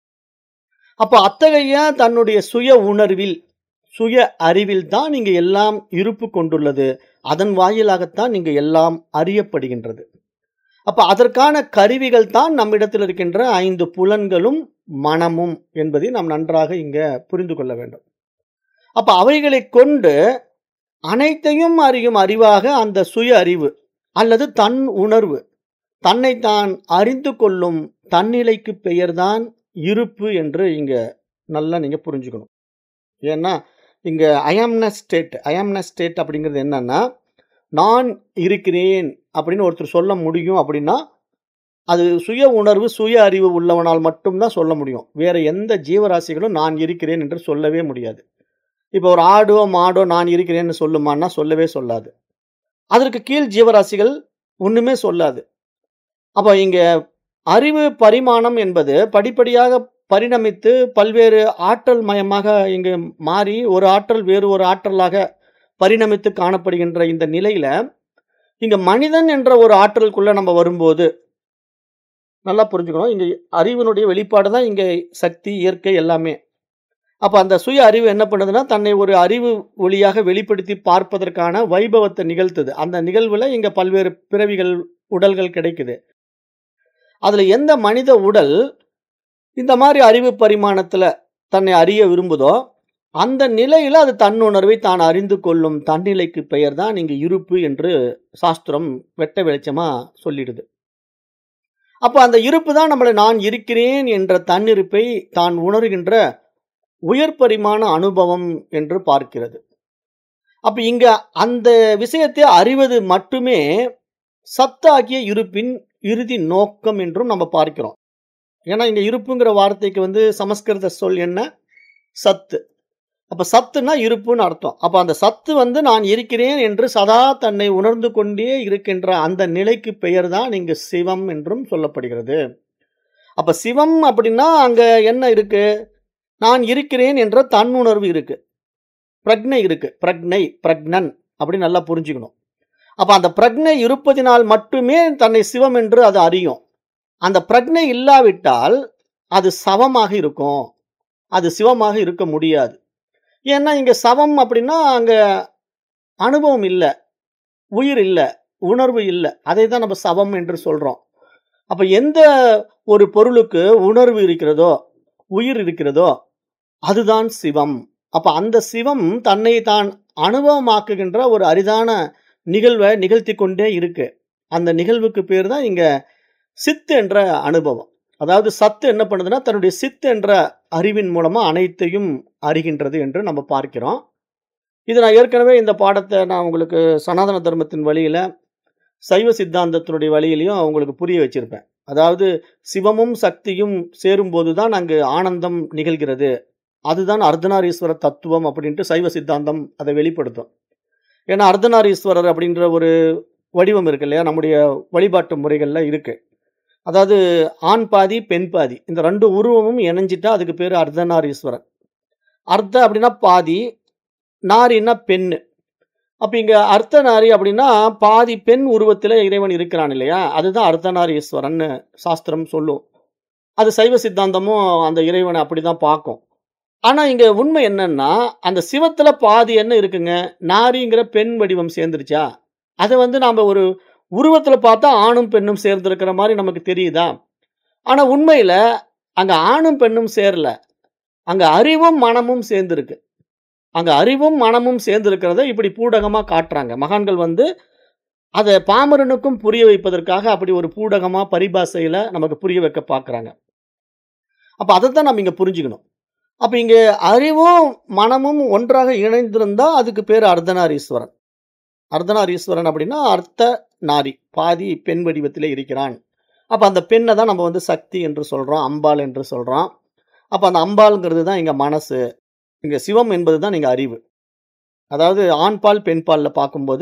அப்போ அத்தகைய தன்னுடைய சுய உணர்வில் சுய அறிவில் தான் இங்க எல்லாம் இருப்பு கொண்டுள்ளது அதன் வாயிலாகத்தான் இங்க எல்லாம் அறியப்படுகின்றது அப்ப அதற்கான கருவிகள் தான் நம்மிடத்தில் இருக்கின்ற ஐந்து புலன்களும் மனமும் என்பதை நாம் நன்றாக இங்க புரிந்து கொள்ள வேண்டும் அப்ப அவைகளை கொண்டு அனைத்தையும் அறியும் அறிவாக அந்த சுய அறிவு அல்லது தன் உணர்வு தன்னை தான் அறிந்து கொள்ளும் தன்னிலைக்கு பெயர்தான் இருப்பு என்று இங்க நல்லா நீங்க புரிஞ்சுக்கணும் ஏன்னா இங்க அயாம்னஸ் ஸ்டேட் அயாம்னஸ் ஸ்டேட் அப்படிங்கிறது என்னன்னா நான் இருக்கிறேன் அப்படின்னு ஒருத்தர் சொல்ல முடியும் அப்படின்னா அது சுய உணர்வு சுய அறிவு உள்ளவனால் மட்டும்தான் சொல்ல முடியும் வேற எந்த ஜீவராசிகளும் நான் இருக்கிறேன் என்று சொல்லவே முடியாது இப்போ ஒரு ஆடோ மாடோ நான் இருக்கிறேன்னு சொல்லுமான்னா சொல்லவே சொல்லாது அதற்கு கீழ் ஜீவராசிகள் ஒண்ணுமே சொல்லாது அப்போ இங்க அறிவு பரிமாணம் என்பது படிப்படியாக பரிணமித்து பல்வேறு ஆற்றல் மயமாக இங்கு மாறி ஒரு ஆற்றல் வேறு ஒரு ஆற்றலாக பரிணமித்து காணப்படுகின்ற இந்த நிலையில இங்க மனிதன் என்ற ஒரு ஆற்றலுக்குள்ள நம்ம வரும்போது நல்லா புரிஞ்சுக்கணும் இங்க அறிவினுடைய வெளிப்பாடு தான் இங்க சக்தி இயற்கை எல்லாமே அப்ப அந்த சுய அறிவு என்ன பண்ணுதுன்னா தன்னை ஒரு அறிவு ஒளியாக வெளிப்படுத்தி பார்ப்பதற்கான வைபவத்தை நிகழ்த்துது அந்த நிகழ்வுல இங்க பல்வேறு பிறவிகள் உடல்கள் கிடைக்குது அதுல எந்த மனித உடல் இந்த மாதிரி அறிவு பரிமாணத்துல தன்னை அறிய விரும்புதோ அந்த நிலையில அது தன்னுணர்வை தான் அறிந்து கொள்ளும் தன்னிலைக்கு பெயர் தான் இங்கு இருப்பு என்று சாஸ்திரம் வெட்ட வெளிச்சமா சொல்லிடுது அப்ப அந்த இருப்பு தான் நம்மளை நான் இருக்கிறேன் என்ற தன்னிருப்பை தான் உணர்கின்ற உயர் பரிமாண அனுபவம் என்று பார்க்கிறது அப்ப இங்க அந்த விஷயத்தை அறிவது மட்டுமே சத்தாகிய இருப்பின் இறுதி நோக்கம் என்றும் நம்ம பார்க்கிறோம் ஏன்னா இங்க இருப்புங்கிற வார்த்தைக்கு வந்து சமஸ்கிருத சொல் என்ன சத்து அப்ப சத்துனா இருப்புன்னு அர்த்தம் அப்ப அந்த சத்து வந்து நான் இருக்கிறேன் என்று சதா தன்னை உணர்ந்து கொண்டே இருக்கின்ற அந்த நிலைக்கு பெயர் தான் இங்கு சிவம் என்றும் சொல்லப்படுகிறது அப்ப சிவம் அப்படின்னா அங்க என்ன இருக்கு நான் இருக்கிறேன் என்ற தன்னுணர்வு இருக்கு பிரக்னை இருக்கு பிரக்னை பிரக்னன் அப்படி நல்லா புரிஞ்சுக்கணும் அப்ப அந்த பிரக்ஞை இருப்பதினால் மட்டுமே தன்னை சிவம் என்று அது அறியும் அந்த பிரக்ஞை இல்லாவிட்டால் அது சவமாக இருக்கும் அது சிவமாக இருக்க முடியாது ஏன்னா இங்க சவம் அப்படின்னா அங்க அனுபவம் இல்லை உயிர் இல்லை உணர்வு இல்லை அதை தான் நம்ம சவம் என்று சொல்றோம் அப்ப எந்த ஒரு பொருளுக்கு உணர்வு இருக்கிறதோ உயிர் இருக்கிறதோ அதுதான் சிவம் அப்ப அந்த சிவம் தன்னை தான் அனுபவமாக்குகின்ற ஒரு அரிதான நிகழ்வை நிகழ்த்தி கொண்டே இருக்கு அந்த நிகழ்வுக்கு பேர் தான் இங்க சித்து என்ற அனுபவம் அதாவது சத்து என்ன பண்ணுதுன்னா தன்னுடைய சித்து என்ற அறிவின் மூலமா அனைத்தையும் அறிகின்றது என்று நம்ம பார்க்கிறோம் இது நான் ஏற்கனவே இந்த பாடத்தை நான் உங்களுக்கு சனாதன தர்மத்தின் வழியில சைவ சித்தாந்தத்தினுடைய வழியிலையும் உங்களுக்கு புரிய வச்சிருப்பேன் அதாவது சிவமும் சக்தியும் சேரும்போது தான் அங்கு ஆனந்தம் நிகழ்கிறது அதுதான் அர்த்தநாரீஸ்வர தத்துவம் அப்படின்ட்டு சைவ சித்தாந்தம் அதை வெளிப்படுத்தும் ஏன்னா அர்த்தநாரீஸ்வரர் அப்படின்ற ஒரு வடிவம் இருக்கு இல்லையா நம்முடைய வழிபாட்டு முறைகளில் இருக்கு அதாவது ஆண் பாதி பெண் பாதி இந்த ரெண்டு உருவமும் இணைஞ்சிட்டா அதுக்கு பேர் அர்த்தநாரீஸ்வரர் அர்த்த அப்படின்னா பாதி நாரின்னா பெண்ணு அப்போ இங்கே அர்த்தநாரி அப்படின்னா பாதி பெண் உருவத்தில் இறைவன் இருக்கிறான் இல்லையா அதுதான் அர்த்தநாரீஸ்வரன் சாஸ்திரம் சொல்லும் அது சைவ சித்தாந்தமும் அந்த இறைவனை அப்படி தான் பார்க்கும் ஆனால் இங்கே உண்மை என்னன்னா அந்த சிவத்தில் பாதி என்ன இருக்குங்க நாரிங்கிற பெண் வடிவம் சேர்ந்துருச்சா அதை வந்து நாம் ஒரு உருவத்தில் பார்த்தா ஆணும் பெண்ணும் சேர்ந்துருக்கிற மாதிரி நமக்கு தெரியுதா ஆனால் உண்மையில் அங்கே ஆணும் பெண்ணும் சேரல அங்கே அறிவும் மனமும் சேர்ந்துருக்கு அங்கே அறிவும் மனமும் சேர்ந்திருக்கிறத இப்படி பூடகமாக காட்டுறாங்க மகான்கள் வந்து அதை பாமரனுக்கும் புரிய வைப்பதற்காக அப்படி ஒரு பூடகமாக பரிபாஷையில் நமக்கு புரிய வைக்க பார்க்குறாங்க அப்போ அதை தான் நம்ம இங்கே புரிஞ்சுக்கணும் அப்போ இங்கே அறிவும் மனமும் ஒன்றாக இணைந்திருந்தால் அதுக்கு பேர் அர்த்தநாரீஸ்வரன் அர்த்தநாரீஸ்வரன் அப்படின்னா அர்த்த நாரி பாதி பெண் வடிவத்தில் இருக்கிறான் அப்போ அந்த பெண்ணை தான் நம்ம வந்து சக்தி என்று சொல்கிறோம் அம்பாள் என்று சொல்கிறோம் அப்போ அந்த அம்பாளுங்கிறது தான் இங்கே மனசு இங்கே சிவம் என்பது தான் நீங்கள் அறிவு அதாவது ஆண் பால் பெண் பாலில் பார்க்கும்போது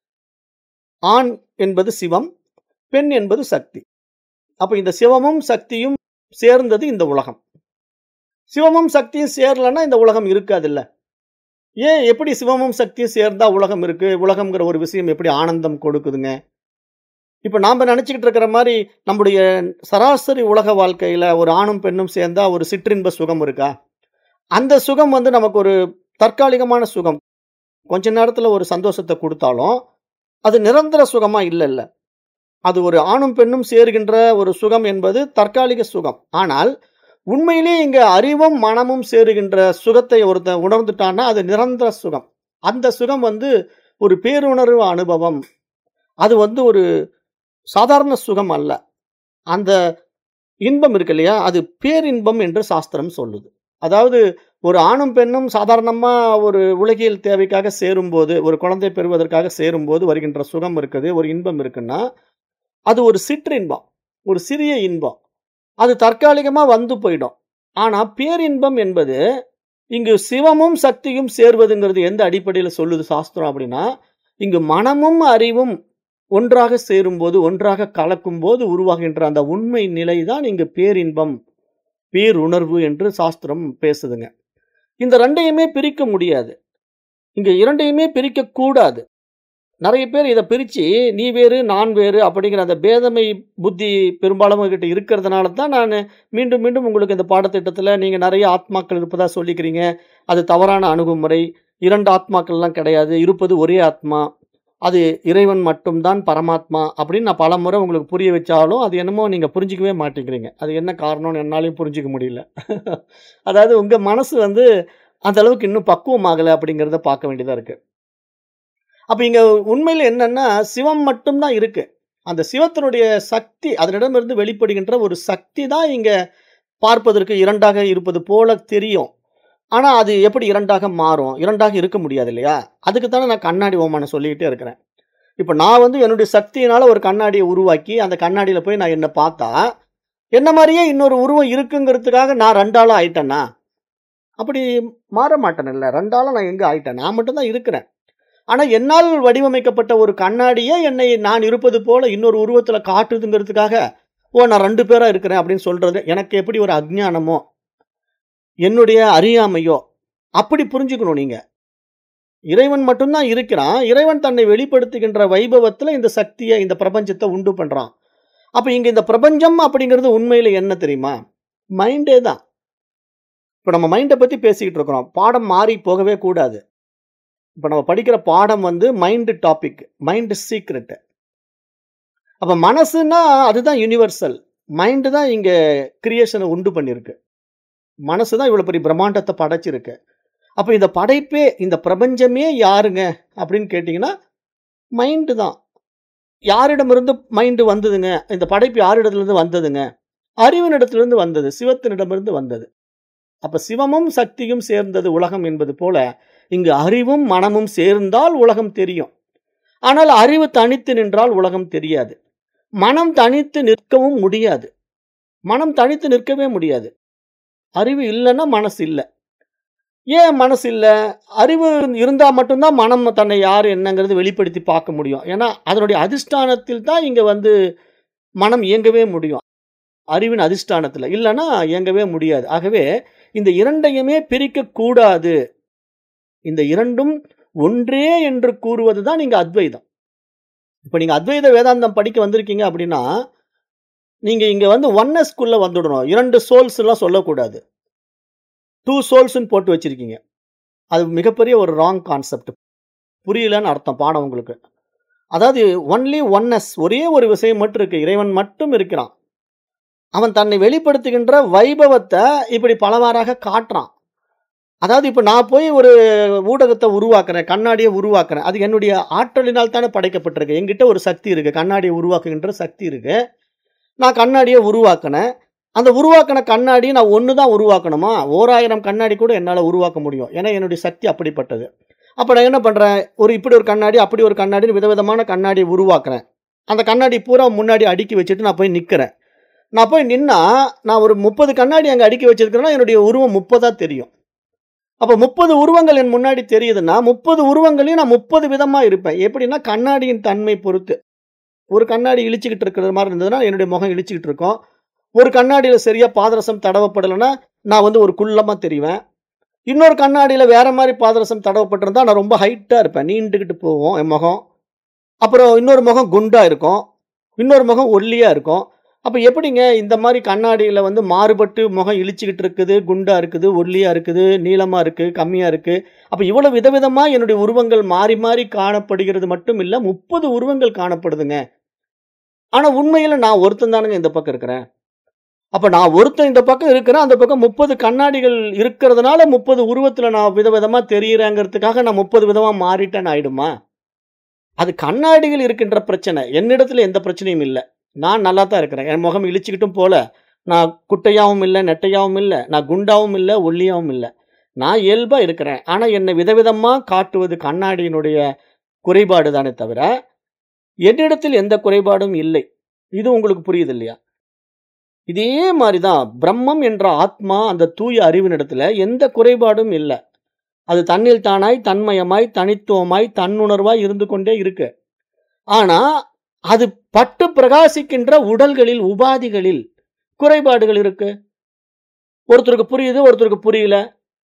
ஆண் என்பது சிவம் பெண் என்பது சக்தி அப்போ இந்த சிவமும் சக்தியும் சேர்ந்தது இந்த உலகம் சிவமும் சக்தியும் சேரலன்னா இந்த உலகம் இருக்காதுல்ல ஏன் எப்படி சிவமும் சக்தியும் சேர்ந்தா உலகம் இருக்கு உலகம்ங்கிற ஒரு விஷயம் எப்படி ஆனந்தம் கொடுக்குதுங்க இப்போ நாம் நினச்சிக்கிட்டு இருக்கிற மாதிரி நம்முடைய சராசரி உலக வாழ்க்கையில் ஒரு ஆணும் பெண்ணும் சேர்ந்தா ஒரு சிற்றின்ப சுகம் இருக்கா அந்த சுகம் வந்து நமக்கு ஒரு தற்காலிகமான சுகம் கொஞ்ச நேரத்தில் ஒரு சந்தோஷத்தை கொடுத்தாலும் அது நிரந்தர சுகமாக இல்லை இல்லை அது ஒரு ஆணும் பெண்ணும் சேருகின்ற ஒரு சுகம் என்பது தற்காலிக சுகம் ஆனால் உண்மையிலேயே இங்கே அறிவும் மனமும் சேருகின்ற சுகத்தை ஒருத்தன் உணர்ந்துட்டான்னா அது நிரந்தர சுகம் அந்த சுகம் வந்து ஒரு பேருணர்வு அனுபவம் அது வந்து ஒரு சாதாரண சுகம் அல்ல அந்த இன்பம் இருக்கு இல்லையா அது பேரின்பம் என்று சாஸ்திரம் சொல்லுது அதாவது ஒரு ஆணும் பெண்ணும் சாதாரணமாக ஒரு உலகியல் தேவைக்காக சேரும்போது ஒரு குழந்தை பெறுவதற்காக சேரும்போது வருகின்ற சுகம் இருக்குது ஒரு இன்பம் இருக்குன்னா அது ஒரு சிற்றின்பம் ஒரு சிறிய இன்பம் அது தற்காலிகமாக வந்து போயிடும் ஆனால் பேரின்பம் என்பது இங்கு சிவமும் சக்தியும் சேர்வதுங்கிறது எந்த அடிப்படையில் சொல்லுது சாஸ்திரம் அப்படின்னா இங்கு மனமும் அறிவும் ஒன்றாக சேரும்போது ஒன்றாக கலக்கும்போது உருவாகின்ற அந்த உண்மை நிலை தான் இங்கு பேரின்பம் பேருணர்வு என்று சாஸ்திரம் பேசுதுங்க இந்த ரெண்டையுமே பிரிக்க முடியாது இங்க இரண்டையுமே பிரிக்க கூடாது நிறைய பேர் இதை பிரித்து நீ வேறு நான் வேறு அப்படிங்கிற அந்த பேதமை புத்தி பெரும்பாலும் கிட்ட இருக்கிறதுனால தான் நான் மீண்டும் மீண்டும் உங்களுக்கு இந்த பாடத்திட்டத்தில் நீங்கள் நிறைய ஆத்மாக்கள் இருப்பதா சொல்லிக்கிறீங்க அது தவறான அணுகுமுறை இரண்டு ஆத்மாக்கள்லாம் கிடையாது இருப்பது ஒரே ஆத்மா அது இறைவன் மட்டும்தான் பரமாத்மா அப்படின்னு நான் பல முறை உங்களுக்கு புரிய வச்சாலும் அது என்னமோ நீங்கள் புரிஞ்சிக்கவே மாட்டேங்கிறீங்க அது என்ன காரணம்னு என்னாலையும் புரிஞ்சிக்க முடியல அதாவது உங்கள் மனசு வந்து அந்த அளவுக்கு இன்னும் பக்குவமாகலை அப்படிங்கிறத பார்க்க வேண்டியதாக இருக்குது அப்போ இங்கே உண்மையில் என்னென்னா சிவம் மட்டும்தான் இருக்குது அந்த சிவத்தினுடைய சக்தி அதனிடமிருந்து வெளிப்படுகின்ற ஒரு சக்தி தான் இங்கே பார்ப்பதற்கு இரண்டாக இருப்பது போல தெரியும் ஆனால் அது எப்படி இரண்டாக மாறும் இரண்டாக இருக்க முடியாது இல்லையா அதுக்கு தானே நான் கண்ணாடி ஓமானம் சொல்லிக்கிட்டே இருக்கிறேன் இப்போ நான் வந்து என்னுடைய சக்தியினால் ஒரு கண்ணாடியை உருவாக்கி அந்த கண்ணாடியில் போய் நான் என்னை பார்த்தா என்ன மாதிரியே இன்னொரு உருவம் இருக்குங்கிறதுக்காக நான் ரெண்டாளும் ஆயிட்டேன்னா அப்படி மாற மாட்டேன்ல ரெண்டாலும் நான் எங்கே ஆயிட்டேன் நான் மட்டும்தான் இருக்கிறேன் ஆனால் என்னால் வடிவமைக்கப்பட்ட ஒரு கண்ணாடியே என்னை நான் இருப்பது போல இன்னொரு உருவத்தில் காட்டுதுங்கிறதுக்காக ஓ நான் ரெண்டு பேராக இருக்கிறேன் அப்படின்னு சொல்கிறது எனக்கு எப்படி ஒரு அஜ்ஞானமோ என்னுடைய அறியாமையோ அப்படி புரிஞ்சுக்கணும் நீங்கள் இறைவன் மட்டும்தான் இருக்கிறான் இறைவன் தன்னை வெளிப்படுத்துகின்ற வைபவத்துல இந்த சக்தியை இந்த பிரபஞ்சத்தை உண்டு பண்றான் அப்ப இங்க இந்த பிரபஞ்சம் அப்படிங்கிறது உண்மையில என்ன தெரியுமா மைண்டே தான் இப்ப நம்ம மைண்டை பத்தி பேசிக்கிட்டு இருக்கிறோம் பாடம் மாறி போகவே கூடாது இப்ப நம்ம படிக்கிற பாடம் வந்து மைண்ட் டாபிக் மைண்ட் சீக்ரெட் அப்ப மனசுனா அதுதான் யூனிவர்சல் மைண்டு தான் இங்க கிரியேஷனை உண்டு பண்ணிருக்கு மனசு தான் இவ்வளவு பெரிய பிரம்மாண்டத்தை படைச்சிருக்கு அப்ப இந்த படைப்பே இந்த பிரபஞ்சமே யாருங்க அப்படின்னு கேட்டிங்கன்னா மைண்டு தான் யாரிடமிருந்து மைண்டு வந்ததுங்க இந்த படைப்பு யாரிடத்திலிருந்து வந்ததுங்க அறிவினிடத்திலிருந்து வந்தது சிவத்தினிடமிருந்து வந்தது அப்ப சிவமும் சக்தியும் சேர்ந்தது உலகம் என்பது போல இங்கு அறிவும் மனமும் சேர்ந்தால் உலகம் தெரியும் ஆனால் அறிவு தனித்து நின்றால் உலகம் தெரியாது மனம் தனித்து நிற்கவும் முடியாது மனம் தனித்து நிற்கவே முடியாது அறிவு இல்லைன்னா மனசு இல்லை ஏன் மனசு இல்லை அறிவு இருந்தால் மட்டும்தான் மனம் தன்னை யார் என்னங்கிறது வெளிப்படுத்தி பார்க்க முடியும் ஏன்னா அதனுடைய அதிஷ்டானத்தில் தான் இங்கே வந்து மனம் இயங்கவே முடியும் அறிவின் அதிஷ்டானத்தில் இல்லைன்னா இயங்கவே முடியாது ஆகவே இந்த இரண்டையுமே பிரிக்கக்கூடாது இந்த இரண்டும் ஒன்றே என்று கூறுவது தான் நீங்கள் அத்வைதம் இப்போ நீங்கள் அத்வைத வேதாந்தம் படிக்க வந்திருக்கீங்க அப்படின்னா நீங்கள் இங்கே வந்து ஒன்னஸ்குள்ளே வந்துடணும் இரண்டு சோல்ஸ் எல்லாம் சொல்லக்கூடாது டூ சோல்ஸ்ன்னு போட்டு வச்சிருக்கீங்க அது மிகப்பெரிய ஒரு ராங் கான்செப்ட் புரியலன்னு அர்த்தம் பாடம் உங்களுக்கு அதாவது ஒன்லி ஒன்னஸ் ஒரே ஒரு விஷயம் மட்டும் இருக்கு இறைவன் மட்டும் இருக்கிறான் அவன் தன்னை வெளிப்படுத்துகின்ற வைபவத்தை இப்படி பலவாறாக காட்டுறான் அதாவது இப்போ நான் போய் ஒரு ஊடகத்தை உருவாக்குறேன் கண்ணாடியை உருவாக்குறேன் அது என்னுடைய ஆற்றலினால் தானே படைக்கப்பட்டிருக்கு என்கிட்ட ஒரு சக்தி இருக்கு கண்ணாடியை உருவாக்குகின்ற சக்தி இருக்கு நான் கண்ணாடியை உருவாக்கினேன் அந்த உருவாக்கின கண்ணாடி நான் ஒன்று தான் உருவாக்கணுமா ஓராயிரம் கண்ணாடி கூட என்னால் உருவாக்க முடியும் ஏன்னா என்னுடைய சக்தி அப்படிப்பட்டது அப்போ நான் என்ன பண்ணுறேன் ஒரு இப்படி ஒரு கண்ணாடி அப்படி ஒரு கண்ணாடி விதவிதமான கண்ணாடியை உருவாக்குறேன் அந்த கண்ணாடி பூரா முன்னாடி அடுக்கி வச்சுட்டு நான் போய் நிற்கிறேன் நான் போய் நின்னா நான் ஒரு முப்பது கண்ணாடி அங்கே அடுக்கி வச்சிருக்கிறேன்னா என்னுடைய உருவம் முப்பதாக தெரியும் அப்போ முப்பது உருவங்கள் என் முன்னாடி தெரியுதுன்னா முப்பது உருவங்களையும் நான் முப்பது விதமாக இருப்பேன் எப்படின்னா கண்ணாடியின் தன்மை பொறுத்து ஒரு கண்ணாடி இழிச்சிக்கிட்டு இருக்கிற மாதிரி இருந்ததுன்னா என்னுடைய முகம் இழிச்சிக்கிட்டு இருக்கும் ஒரு கண்ணாடியில் சரியாக பாதரசம் தடவப்படலைன்னா நான் வந்து ஒரு குள்ளமாக தெரிவேன் இன்னொரு கண்ணாடியில் வேற மாதிரி பாதரசம் தடவப்பட்டிருந்தா நான் ரொம்ப ஹைட்டாக இருப்பேன் நீண்டுக்கிட்டு போவோம் என் முகம் அப்புறம் இன்னொரு முகம் குண்டாக இருக்கும் இன்னொரு முகம் ஒல்லியாக இருக்கும் அப்போ எப்படிங்க இந்த மாதிரி கண்ணாடியில் வந்து மாறுபட்டு முகம் இழிச்சிக்கிட்டு இருக்குது குண்டாக இருக்குது ஒல்லியாக இருக்குது நீளமாக இருக்குது கம்மியாக இருக்குது அப்போ இவ்வளோ விதவிதமாக என்னுடைய உருவங்கள் மாறி மாறி காணப்படுகிறது மட்டும் இல்லை முப்பது உருவங்கள் காணப்படுதுங்க ஆனால் உண்மையில் நான் ஒருத்தன் தானுங்க இந்த பக்கம் இருக்கிறேன் அப்போ நான் ஒருத்தன் இந்த பக்கம் இருக்கிறேன் அந்த பக்கம் முப்பது கண்ணாடிகள் இருக்கிறதுனால முப்பது உருவத்தில் நான் விதவிதமாக தெரியுறேங்கிறதுக்காக நான் முப்பது விதமாக மாறிட்டேன்னு ஆயிடுமா அது கண்ணாடிகள் இருக்கின்ற பிரச்சனை என்னிடத்துல எந்த பிரச்சனையும் இல்லை நான் நல்லா தான் இருக்கிறேன் என் முகம் இழிச்சுக்கிட்டும் போல நான் குட்டையாகவும் இல்லை நெட்டையாகவும் இல்லை நான் குண்டாவும் இல்லை ஒல்லியாகவும் இல்லை நான் இயல்பாக இருக்கிறேன் ஆனால் என்னை விதவிதமாக காட்டுவது கண்ணாடியினுடைய குறைபாடு தானே தவிர என்னிடத்தில் எந்த குறைபாடும் இல்லை இது உங்களுக்கு புரியுது இல்லையா இதே மாதிரி தான் பிரம்மம் என்ற ஆத்மா அந்த தூய அறிவினிடத்துல எந்த குறைபாடும் இல்லை அது தன்னில் தானாய் தன்மயமாய் தனித்துவமாய் தன்னுணர்வாய் இருந்து கொண்டே இருக்கு ஆனா அது பட்டு பிரகாசிக்கின்ற உடல்களில் உபாதிகளில் குறைபாடுகள் இருக்கு ஒருத்தருக்கு புரியுது ஒருத்தருக்கு புரியல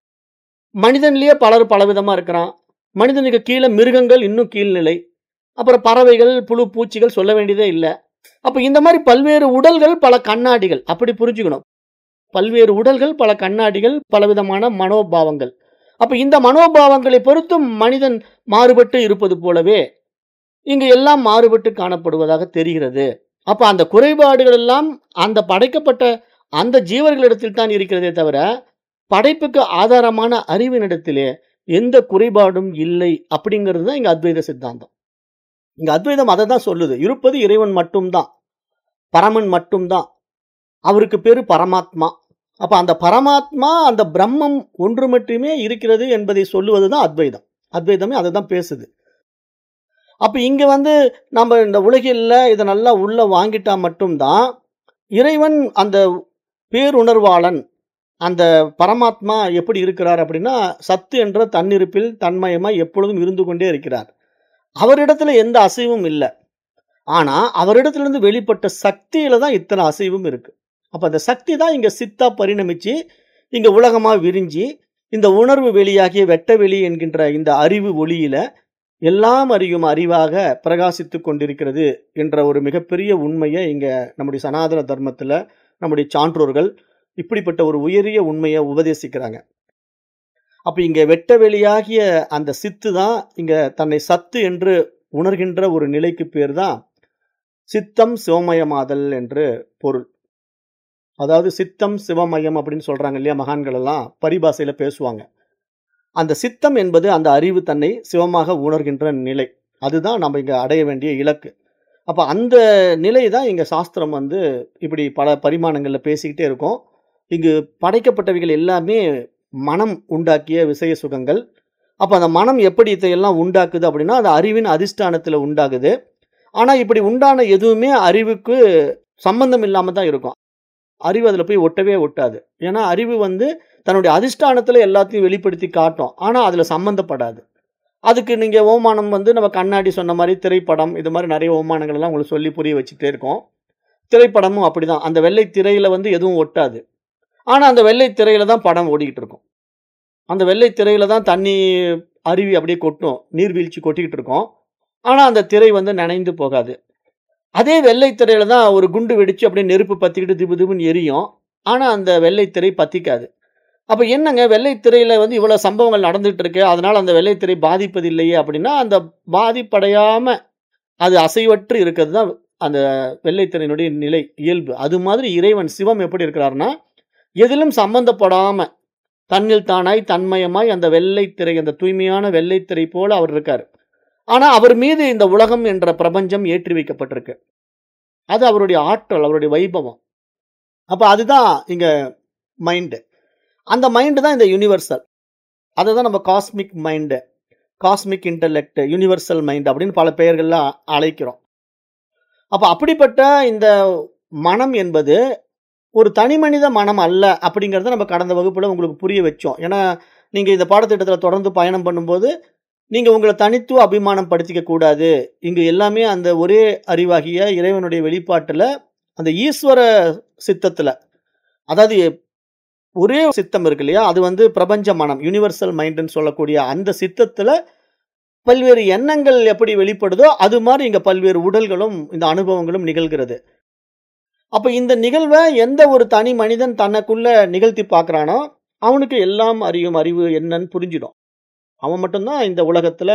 மனிதன்லயே பலர் பலவிதமா இருக்கிறான் மனிதனுக்கு கீழே மிருகங்கள் இன்னும் கீழ்நிலை அப்புறம் பறவைகள் புழு பூச்சிகள் சொல்ல வேண்டியதே இல்லை அப்ப இந்த மாதிரி பல்வேறு உடல்கள் பல கண்ணாடிகள் அப்படி புரிஞ்சுக்கணும் பல்வேறு உடல்கள் பல கண்ணாடிகள் பலவிதமான மனோபாவங்கள் அப்ப இந்த மனோபாவங்களை பொறுத்து மனிதன் மாறுபட்டு இருப்பது போலவே இங்கு எல்லாம் மாறுபட்டு காணப்படுவதாக தெரிகிறது அப்ப அந்த குறைபாடுகள் எல்லாம் அந்த படைக்கப்பட்ட அந்த ஜீவர்களிடத்தில் தான் இருக்கிறதே தவிர படைப்புக்கு ஆதாரமான அறிவினிடத்திலே எந்த குறைபாடும் இல்லை அப்படிங்கிறது தான் இங்க அத்வைத சித்தாந்தம் இங்க அத்வைதம் அதை தான் சொல்லுது இருப்பது இறைவன் மட்டும்தான் பரமன் மட்டும்தான் அவருக்கு பேரு பரமாத்மா அப்ப அந்த பரமாத்மா அந்த பிரம்மம் ஒன்று மட்டுமே இருக்கிறது என்பதை சொல்லுவது தான் அத்வைதம் அத்வைதமே அதை தான் பேசுது அப்ப இங்க வந்து நம்ம இந்த உலகில் இதை நல்லா உள்ள வாங்கிட்டா மட்டும்தான் இறைவன் அந்த பேருணர்வாளன் அந்த பரமாத்மா எப்படி இருக்கிறார் அப்படின்னா சத்து என்ற தன்னிருப்பில் தன்மயமாய் எப்பொழுதும் இருந்து கொண்டே இருக்கிறார் அவரிடத்துல எந்த அசைவும் இல்லை ஆனா அவரிடத்திலிருந்து வெளிப்பட்ட சக்தியில தான் இத்தனை அசைவும் இருக்கு அப்ப அந்த சக்தி தான் இங்க சித்தா பரிணமிச்சு இங்க உலகமா விரிஞ்சு இந்த உணர்வு வெளியாகிய வெட்ட வெளி என்கின்ற இந்த அறிவு ஒளியில எல்லாம் அறியும் அறிவாக பிரகாசித்துக் கொண்டிருக்கிறது என்ற ஒரு மிகப்பெரிய உண்மையை இங்க நம்முடைய சனாதன தர்மத்துல நம்முடைய சான்றோர்கள் இப்படிப்பட்ட ஒரு உயரிய உண்மையை உபதேசிக்கிறாங்க அப்ப இங்க வெட்ட வெளியாகிய அந்த சித்து தான் இங்க தன்னை சத்து என்று உணர்கின்ற ஒரு நிலைக்கு பேர் தான் சித்தம் சிவமயமாதல் என்று பொருள் அதாவது சித்தம் சிவமயம் அப்படின்னு சொல்றாங்க இல்லையா மகான்கள் எல்லாம் பரிபாசையில பேசுவாங்க அந்த சித்தம் என்பது அந்த அறிவு தன்னை சிவமாக உணர்கின்ற நிலை அதுதான் நம்ம இங்க அடைய வேண்டிய இலக்கு அப்ப அந்த நிலை தான் இங்க சாஸ்திரம் வந்து இப்படி பல பரிமாணங்கள்ல பேசிக்கிட்டே இருக்கும் இங்கு படைக்கப்பட்டவைகள் எல்லாமே மனம் உண்டாக்கிய விசய சுகங்கள் அப்ப அந்த மனம் எப்படி இதையெல்லாம் உண்டாக்குது அப்படின்னா அது அறிவின் அதிஷ்டானத்துல உண்டாகுது ஆனா இப்படி உண்டான எதுவுமே அறிவுக்கு சம்பந்தம் இல்லாம தான் இருக்கும் அறிவு அதில் போய் ஒட்டவே ஒட்டாது ஏன்னா அறிவு வந்து தன்னுடைய அதிஷ்டானத்தில் எல்லாத்தையும் வெளிப்படுத்தி காட்டும் ஆனால் அதில் சம்மந்தப்படாது அதுக்கு நீங்கள் ஓமானம் வந்து நம்ம கண்ணாடி சொன்ன மாதிரி திரைப்படம் இது மாதிரி நிறைய ஓமானங்கள் எல்லாம் உங்களுக்கு சொல்லி புரிய வச்சுட்டே இருக்கோம் திரைப்படமும் அப்படிதான் அந்த வெள்ளை திரையில் வந்து எதுவும் ஒட்டாது ஆனால் அந்த வெள்ளை திரையில் தான் படம் ஓடிக்கிட்டு இருக்கும் அந்த வெள்ளை திரையில் தான் தண்ணி அருவி அப்படியே கொட்டும் நீர்வீழ்ச்சி கொட்டிக்கிட்டு இருக்கும் ஆனால் அந்த திரை வந்து நனைந்து போகாது அதே வெள்ளை திரையில தான் ஒரு குண்டு வெடிச்சு அப்படியே நெருப்பு பத்திக்கிட்டு திபு திபுன்னு எரியும் ஆனால் அந்த வெள்ளை திரை பத்திக்காது அப்போ என்னங்க வெள்ளை திரையில வந்து இவ்வளோ சம்பவங்கள் நடந்துட்டு இருக்கு அதனால அந்த வெள்ளை திரை பாதிப்பது இல்லையே அப்படின்னா அந்த பாதிப்படையாம அது அசைவற்று இருக்கிறது தான் அந்த வெள்ளைத்திரையினுடைய நிலை இயல்பு அது மாதிரி இறைவன் சிவம் எப்படி இருக்கிறாருன்னா எதிலும் சம்பந்தப்படாம தன்னில் தானாய் தன்மயமாய் அந்த வெள்ளைத்திரை அந்த தூய்மையான வெள்ளைத்திரை போல அவர் இருக்கார் ஆனா அவர் மீது இந்த உலகம் என்ற பிரபஞ்சம் ஏற்றி வைக்கப்பட்டிருக்கு அது அவருடைய ஆற்றல் அவருடைய வைபவம் அப்ப அதுதான் இங்க மைண்டு அந்த மைண்டு தான் இந்த யூனிவர்சல் அதை தான் நம்ம cosmic mind cosmic intellect universal mind அப்படின்னு பல பெயர்கள்ல அழைக்கிறோம் அப்ப அப்படிப்பட்ட இந்த மனம் என்பது ஒரு தனி மனித மனம் அல்ல அப்படிங்கிறத நம்ம கடந்த வகுப்புல உங்களுக்கு புரிய வச்சோம் ஏன்னா நீங்க இந்த பாடத்திட்டத்தில் தொடர்ந்து பயணம் பண்ணும்போது நீங்க உங்களை தனித்துவ அபிமானம் படுத்திக்க கூடாது இங்கு எல்லாமே அந்த ஒரே அறிவாகிய இறைவனுடைய வெளிப்பாட்டுல அந்த ஈஸ்வர சித்தத்துல அதாவது ஒரே சித்தம் இருக்கு இல்லையா அது வந்து பிரபஞ்ச மனம் யூனிவர்சல் மைண்டுன்னு சொல்லக்கூடிய அந்த சித்தத்துல பல்வேறு எண்ணங்கள் எப்படி வெளிப்படுதோ அது மாதிரி இங்க பல்வேறு உடல்களும் இந்த அனுபவங்களும் நிகழ்கிறது அப்ப இந்த நிகழ்வை எந்த ஒரு தனி மனிதன் தனக்குள்ள நிகழ்த்தி பார்க்கறானோ அவனுக்கு எல்லாம் அறியும் அறிவு என்னன்னு புரிஞ்சிடும் அவன் மட்டும்தான் இந்த உலகத்துல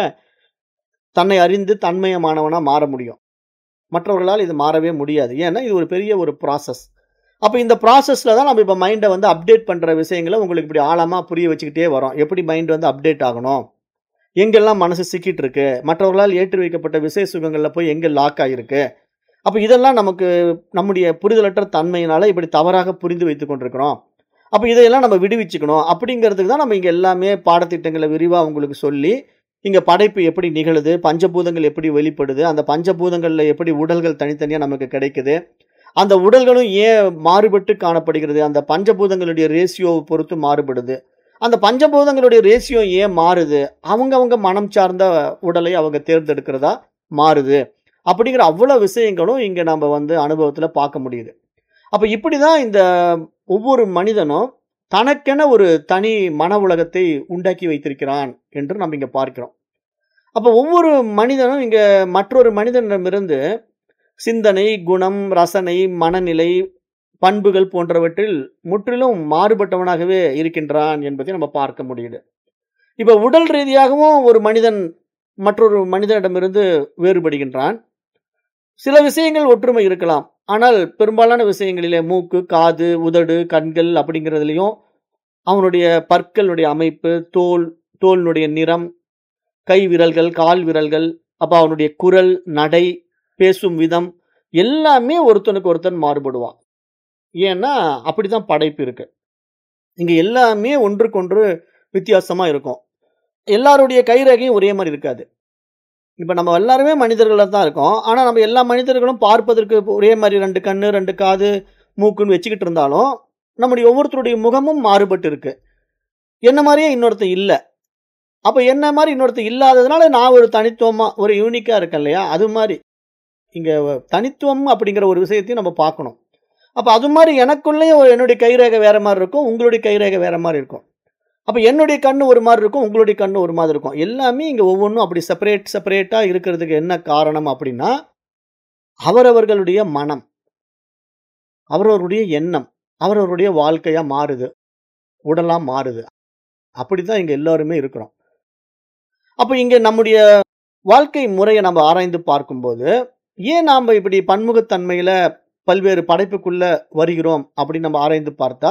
தன்னை அறிந்து தன்மயமானவனா மாற முடியும் மற்றவர்களால் இது மாறவே முடியாது ஏன்னா இது ஒரு பெரிய ஒரு ப்ராசஸ் அப்போ இந்த ப்ராசஸில் தான் நம்ம இப்போ மைண்டை வந்து அப்டேட் பண்ணுற விஷயங்களை உங்களுக்கு இப்படி ஆழமாக புரிய வச்சுக்கிட்டே வரோம் எப்படி மைண்ட் வந்து அப்டேட் ஆகணும் எங்கெல்லாம் மனசு சிக்கிட்டு இருக்கு மற்றவர்களால் ஏற்றி வைக்கப்பட்ட விசேஷ சுகங்களில் போய் எங்கே லாக் ஆகிருக்கு அப்போ இதெல்லாம் நமக்கு நம்முடைய புரிதலற்ற தன்மையினால இப்படி தவறாக புரிந்து வைத்து கொண்டிருக்கிறோம் அப்போ இதையெல்லாம் நம்ம விடுவிச்சுக்கணும் அப்படிங்கிறதுக்கு தான் நம்ம இங்கே எல்லாமே பாடத்திட்டங்களை விரிவாக உங்களுக்கு சொல்லி இங்கே படைப்பு எப்படி நிகழுது பஞ்சபூதங்கள் எப்படி வெளிப்படுது அந்த பஞ்சபூதங்களில் எப்படி உடல்கள் தனித்தனியாக நமக்கு கிடைக்குது அந்த உடல்களும் ஏன் மாறுபட்டு காணப்படுகிறது அந்த பஞ்சபூதங்களுடைய ரேஷியோவை பொறுத்து மாறுபடுது அந்த பஞ்சபூதங்களுடைய ரேஷியோ ஏன் மாறுது அவங்கவங்க மனம் சார்ந்த உடலை அவங்க தேர்ந்தெடுக்கிறதா மாறுது அப்படிங்கிற அவ்வளோ விஷயங்களும் இங்கே நம்ம வந்து அனுபவத்தில் பார்க்க முடியுது அப்போ இப்படி தான் இந்த ஒவ்வொரு மனிதனும் தனக்கென ஒரு தனி மன உலகத்தை உண்டாக்கி வைத்திருக்கிறான் என்று நம்ம இங்கே பார்க்கிறோம் அப்போ ஒவ்வொரு மனிதனும் இங்கே மற்றொரு மனிதனிடமிருந்து சிந்தனை குணம் ரசனை மனநிலை பண்புகள் போன்றவற்றில் முற்றிலும் மாறுபட்டவனாகவே இருக்கின்றான் என்பதை நம்ம பார்க்க முடியுது இப்போ உடல் ரீதியாகவும் ஒரு மனிதன் மற்றொரு மனிதனிடமிருந்து வேறுபடுகின்றான் சில விஷயங்கள் ஒற்றுமை இருக்கலாம் ஆனால் பெரும்பாலான விஷயங்களிலே மூக்கு காது உதடு கண்கள் அப்படிங்கிறதுலையும் அவனுடைய பற்களுடைய அமைப்பு தோல் தோலினுடைய நிறம் கை விரல்கள் கால் விரல்கள் அப்போ அவனுடைய குரல் நடை பேசும் விதம் எல்லாமே ஒருத்தனுக்கு ஒருத்தன் மாறுபடுவான் ஏன்னா அப்படிதான் படைப்பு இருக்கு இங்க எல்லாமே ஒன்றுக்கொன்று வித்தியாசமா இருக்கும் எல்லாருடைய கைரேகையும் ஒரே மாதிரி இருக்காது இப்போ நம்ம எல்லாருமே மனிதர்களாக தான் இருக்கோம் ஆனால் நம்ம எல்லா மனிதர்களும் பார்ப்பதற்கு ஒரே மாதிரி ரெண்டு கண்ணு ரெண்டு காது மூக்குன்னு வச்சுக்கிட்டு இருந்தாலும் நம்முடைய ஒவ்வொருத்தருடைய முகமும் மாறுபட்டு இருக்கு என்ன மாதிரியே இன்னொருத்தன் இல்லை அப்போ என்ன மாதிரி இன்னொருத்தன் இல்லாததுனால நான் ஒரு தனித்துவமாக ஒரு யூனிக்காக இருக்கேன் இல்லையா அது மாதிரி இங்கே தனித்துவம் அப்படிங்கிற ஒரு விஷயத்தையும் நம்ம பார்க்கணும் அப்போ அது மாதிரி எனக்குள்ளேயும் ஒரு என்னுடைய கைரேகை வேற மாதிரி இருக்கும் உங்களுடைய கைரேகை வேற மாதிரி இருக்கும் அப்ப என்னுடைய கண்ணு ஒரு மாரி இருக்கும். உங்களுடைய கண்ணு ஒரு மாதிரி இருக்கும். எல்லாமே இங்க ஒவ்வொன்னும் அப்படி செப்பரேட் செப்பரேட்டா இருக்கிறதுக்கு என்ன காரணம் அப்படின்னா, அவரவர்களுடைய மனம். அவரவருடைய எண்ணம். அவரவருடைய வாழ்க்கையா மாறுது. உடலா மாறுது. அப்படித்தான் இங்க எல்லாருமே இருக்கிறோம். அப்ப இங்க நம்முடைய வாழ்க்கை முறைய நம்ம ஆராய்ந்து பார்க்கும்போது, ஏன் நாம இப்படி பன்முகத்தன்மையில பல்வேறு படைப்புக்குள்ள வருகிறோம் அப்படின்னு நம்ம ஆராய்ந்து பார்த்தா,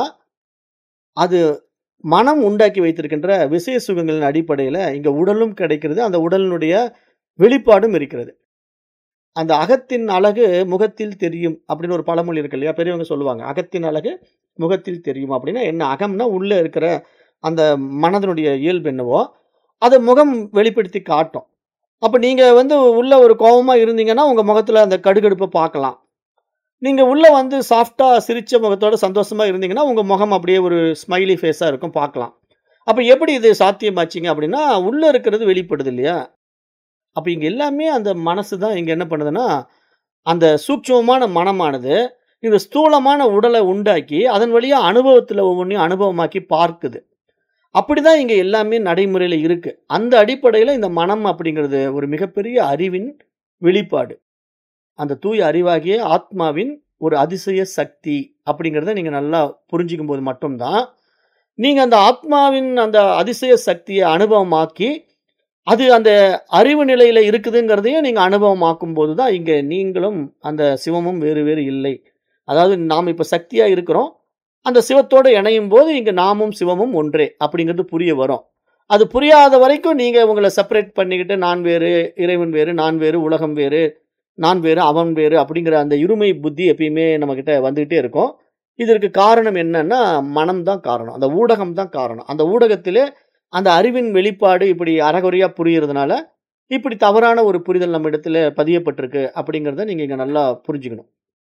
அது மனம் உண்டாக்கி வைத்திருக்கின்ற விசய சுகங்களின் அடிப்படையில இங்க உடலும் கிடைக்கிறது. அந்த உடலினுடைய வெளிப்பாடும் இருக்கிறது. அந்த அகத்தின் அழகு முகத்தில் தெரியும் அப்படின்னு ஒரு பழமொழி இருக்கு இல்லையா? பெரியவங்க சொல்லுவாங்க. அகத்தின் அழகு முகத்தில் தெரியும் அப்படின்னா என்ன? அகம்னா உள்ள இருக்கிற அந்த மனதினுடைய இயல்பு என்னவோ, அத முகம் வெளிப்படுத்தி காட்டும். அப்ப நீங்க வந்து உள்ள ஒரு கோவமா இருந்தீங்கன்னா, உங்க முகத்துல அந்த கடுகடுப்ப பார்க்கலாம். நீங்க உள்ள வந்து சாஃப்ட்டா சிரிச்ச முகத்தோட சந்தோஷமா இருந்தீங்கன்னா, உங்க முகம் அப்படியே ஒரு ஸ்மைலி ஃபேஸா இருக்கும் பார்க்கலாம். அப்ப எப்படி இது சாத்தியமாச்சுங்க அப்படின்னா, உள்ள இருக்கிறது வெளிப்படுது இல்லையா? அப்ப இங்க எல்லாமே அந்த மனசு தான் இங்க என்ன பண்ணுதுன்னா, அந்த சூட்சுமமான மனமானது, இந்த ஸ்தூலமான உடல உண்டாக்கி, அதன் வழியா அனுபவத்துல ஒவ்வொன்னையும் அனுபவமாக்கி பார்க்குது. அப்படிதான் இங்க எல்லாமே நடைமுறையில இருக்கு. அந்த அடிப்படையில இந்த மனம் அப்படிங்கிறது ஒரு மிகப்பெரிய அறிவின் வெளிப்பாடு. அந்த தூய அறிவாகிய ஆத்மாவின் ஒரு அதிசய சக்தி அப்படிங்கிறத நீங்க நல்லா புரிஞ்சுக்கும்போது மட்டும் தான், நீங்க அந்த ஆத்மாவின் அந்த அதிசய சக்திய அனுபவமாக்கி, அது அந்த அறிவு நிலையில இருக்குதுங்கிறதையும் நீங்க அனுபவமாக்கும்போது தான், இங்க நீங்களும் அந்த சிவமும் வேறு வேறு இல்லை. அதாவது நாம இப்ப சக்தியா இருக்கிறோம். அந்த சிவத்தோட இணையும்போது, இங்க நாமும் சிவமும் ஒன்றே அப்படிங்கிறது புரிய வரும். அது புரியாத வரைக்கும் நீங்க உங்கள செப்பரேட் பண்ணிக்கிட்டு, நான் வேறு, இறைவன் வேறு, நான் வேறு, உலகம் வேறு, நான் வேறு, அவன் வேறு அப்படிங்கிற அந்த இருமை புத்தி எப்பயுமே நம்மகிட்ட வந்துகிட்டே இருக்கும். இதற்கு காரணம் என்னன்னா, மனம் தான் காரணம். அந்த ஊடகம் தான் காரணம். அந்த ஊடகத்திலே அந்த அறிவின் வெளிப்பாடு இப்படி அரைகுறையா புரியறதுனால, இப்படி தவறான ஒரு புரிதல் நம்மிடத்தில பதியப்பட்டிருக்கு அப்படிங்கிறத நீங்க இங்க நல்லா புரிஞ்சுக்கணும்.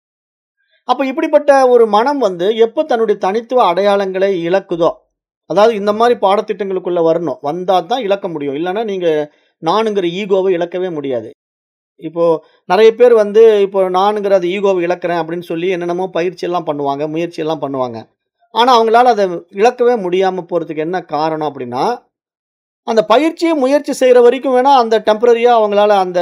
அப்ப இப்படிப்பட்ட ஒரு மனம் வந்து எப்ப தன்னுடைய தனித்துவ அடையாளங்களை இழக்குதோ, அதாவது இந்த மாரி பாடத்திட்டங்களுக்குள்ள வரணும். வந்தா தான் இழக்க முடியும். இல்லன்னா நீங்க நானுங்கிற ஈகோவ இழக்கவே முடியாது. இப்போ நெறைய பேர் வந்து இப்போ நானுங்கிற அந்த ஈகோவ இழக்கிறேன் அப்படின்னு சொல்லி என்னென்னமோ பயிற்சி எல்லாம் பண்ணுவாங்க. முயற்சி எல்லாம் பண்ணுவாங்க. ஆனா அவங்களால அத இழக்கவே முடியாம போறதுக்கு என்ன காரணம் அப்படின்னா, அந்த பயிற்சிய முயற்சி செய்ற வரைக்கும் வேணா அந்த டெம்பரரியா அவங்களால அந்த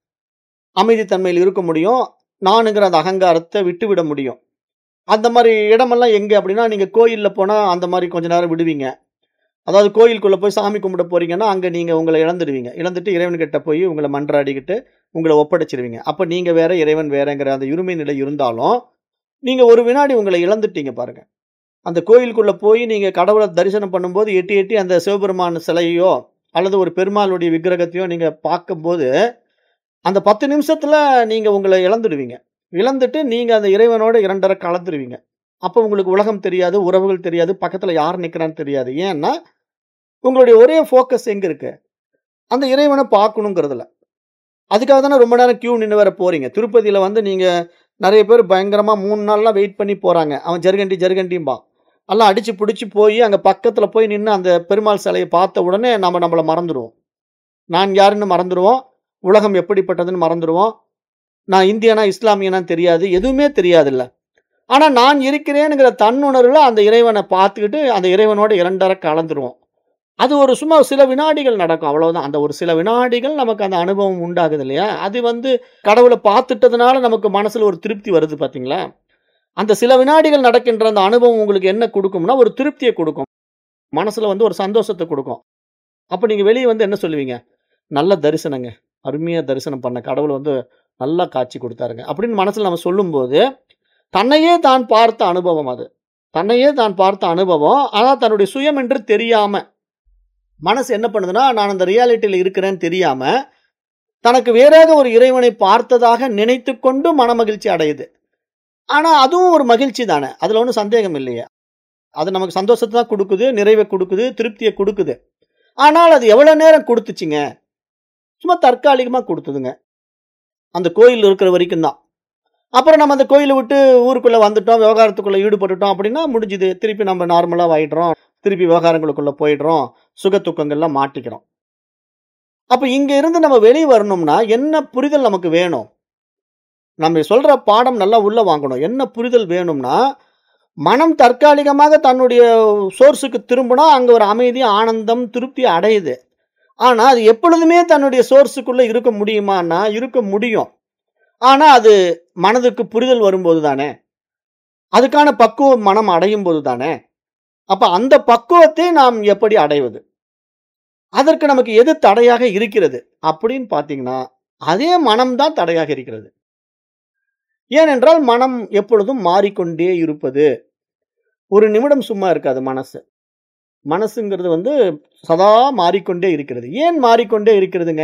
அமைதி தன்மையில இருக்க முடியும். நானுங்கிற அந்த அகங்காரத்த விட்டுவிட முடியும். அந்த மாரி இடமெல்லாம் எங்க அப்படின்னா, நீங்க கோயில்ல போனா அந்த மாரி கொஞ்ச நேரம் விடுவீங்க. அதாவது கோயிலுக்குள்ள போய் சாமி கும்பிட போறீங்கன்னா, அங்க நீங்க உங்கள இழந்துடுவீங்க. இழந்துட்டு இறைவன்கிட்ட போய் உங்கள மன்றாடிக்கிட்டு, உங்கள ஒப்படைச்சிருவீங்க. அப்ப நீங்க வேற, இறைவன் வேறங்கிற அந்த இருமை நிலை இருந்தாலும், நீங்க ஒரு வினாடி உங்கள இழந்துட்டீங்க பாருங்க. அந்த கோயிலுக்குள்ள போய் நீங்க கடவுள தரிசனம் பண்ணும்போது எட்டி எட்டி அந்த சிவபெருமான் சிலையையோ, அல்லது ஒரு பெருமாளுடைய விக்கிரகத்தையோ நீங்க பார்க்கும்போது, அந்த 10 நிமிஷத்துல நீங்க உங்கள இழந்துடுவீங்க. இழந்துட்டு நீங்க அந்த இறைவனோட 2 கலந்துருவீங்க. அப்ப உங்களுக்கு உலகம் தெரியாது, உறவுகள் தெரியாது, பக்கத்துல யார் நிக்கிறான்னு தெரியாது. ஏன்னா, உங்களுடைய ஒரே ஃபோக்கஸ் எங்க இருக்கு? அந்த இறைவன பார்க்கணுங்கிறதுல. அதுக்காக தானே ரொம்ப நேரம் கியூ நின்னு வேற போறீங்க. திருப்பதியில வந்து நீங்க நெறைய பேர் பயங்கரமா 3 நாள்லாம் வெயிட் பண்ணி போறாங்க. அவன் ஜருகண்டி ஜருகண்டிம்பான். எல்லாம் அடிச்சு புடிச்சு போயி அங்க பக்கத்துல போய் நின்னு அந்த பெருமாள் சிலைய பார்த்த உடனே நாம நம்மள மறந்துருவோம். நான் யாருன்னு மறந்துருவோம். உலகம் எப்படிப்பட்டதுன்னு மறந்துருவோம். நான் இந்தியனா, இஸ்லாமியனான்னு தெரியாது. எதுவுமே தெரியாதுல்ல. ஆனா நான் இருக்கிறேன்ங்கிற தன்னுணர்வுல அந்த இறைவன பார்த்துக்கிட்டு, அந்த இறைவனோட 2 கலந்துருவோம். அது ஒரு சும்மா சில வினாடிகள் நடக்கும். அவ்வளவுதான். அந்த ஒரு சில வினாடிகள் நமக்கு அந்த அனுபவம் உண்டாகுது இல்லையா? அது வந்து கடவுள பார்த்துட்டதுனால நமக்கு மனசுல ஒரு திருப்தி வருது பார்த்தீங்களா? அந்த சில வினாடிகள் நடக்கின்ற அந்த அனுபவம் உங்களுக்கு என்ன குடுக்கும்னா, ஒரு திருப்திய குடுக்கும். மனசுல வந்து ஒரு சந்தோஷத்த குடுக்கும். அப்ப நீங்க வெளிய வந்து என்ன சொல்லுவீங்க? நல்ல தரிசனங்க. அருமையா தரிசனம் பண்ணேன். கடவுள் வந்து நல்லா காட்சி குடுத்தாருங்க. அப்படின்னு மனசுல நம்ம சொல்லும்போது, தன்னையே தான் பார்த்த அனுபவம் அது. தன்னையே தான் பார்த்த அனுபவம். ஆனா தன்னுடைய சுயம் என்று தெரியாம, மனசு என்ன பண்ணுதுன்னா, நான் அந்த ரியாலிட்டில இருக்கிறேன்னு தெரியாம, தனக்கு வேறாக ஒரு இறைவனை பார்த்ததாக நினைத்துக் கொண்டு மனமகிழ்ச்சி அடையுது. ஆனா அதுவும் ஒரு மகிழ்ச்சி தானே. அதுல ஒண்ணும் சந்தேகம் இல்லையே. அது நமக்கு சந்தோஷத்த தான் குடுக்குது, நிறைவ குடுக்குது, திருப்திய குடுக்குது. ஆனால் அது எவ்வளவு நேரம் குடுத்துச்சுங்க? சும்மா தற்காலிகமா குடுத்ததுங்க. அந்த கோயில் இருக்கிற வரைக்கும் தான். அப்புறம் நம்ம அந்த கோயில விட்டு ஊருக்குள்ள வந்துட்டோம், விவகாரத்துக்குள்ள ஈடுபட்டுட்டோம் அப்படின்னா முடிஞ்சுது. திருப்பி நம்ம நார்மலா ஆயிடுறோம். திருப்பி விவகாரங்களுக்குள்ள போயிடுறோம். சுக துக்கங்கள்ல மாட்டிக்கிறோம். அப்ப இங்க இருந்து நம்ம வெளிய வரணும்னா, என்ன புரிதல் நமக்கு வேணும்? நம்ம சொல்ற பாடம் நல்லா உள்ள வாங்கணும். என்ன புரிதல் வேணும்னா, மனம் தற்காலிகமாக தன்னுடைய சோர்ஸுக்கு திரும்பினா அங்க ஒரு அமைதி, ஆனந்தம், திருப்தி அடையுது. ஆனா, அது எப்பொழுதுமே தன்னுடைய சோர்ஸுக்குள்ள இருக்க முடியுமான்னா, இருக்க முடியும். ஆனா, அது மனதுக்கு புரிதல் வரும்போது தானே! அதுக்கான பக்குவம் மனம் அடையும்போது தானே! அப்ப அந்த பக்குவத்தை நாம் எப்படி அடைவது? அதற்கு நமக்கு எது தடையாக இருக்கிறது? அப்படின்னு பார்த்தீங்கன்னா, அதே மனம் தான் தடையாக இருக்கிறது. ஏனென்றால், மனம் எப்பொழுதும் மாறிக்கொண்டே இருப்பது. ஒரு நிமிடம் சும்மா இருக்காது மனசு. மனசுங்கிறது வந்து சதா மாறிக்கொண்டே இருக்கிறது. ஏன் மாறிக்கொண்டே இருக்கிறதுங்க?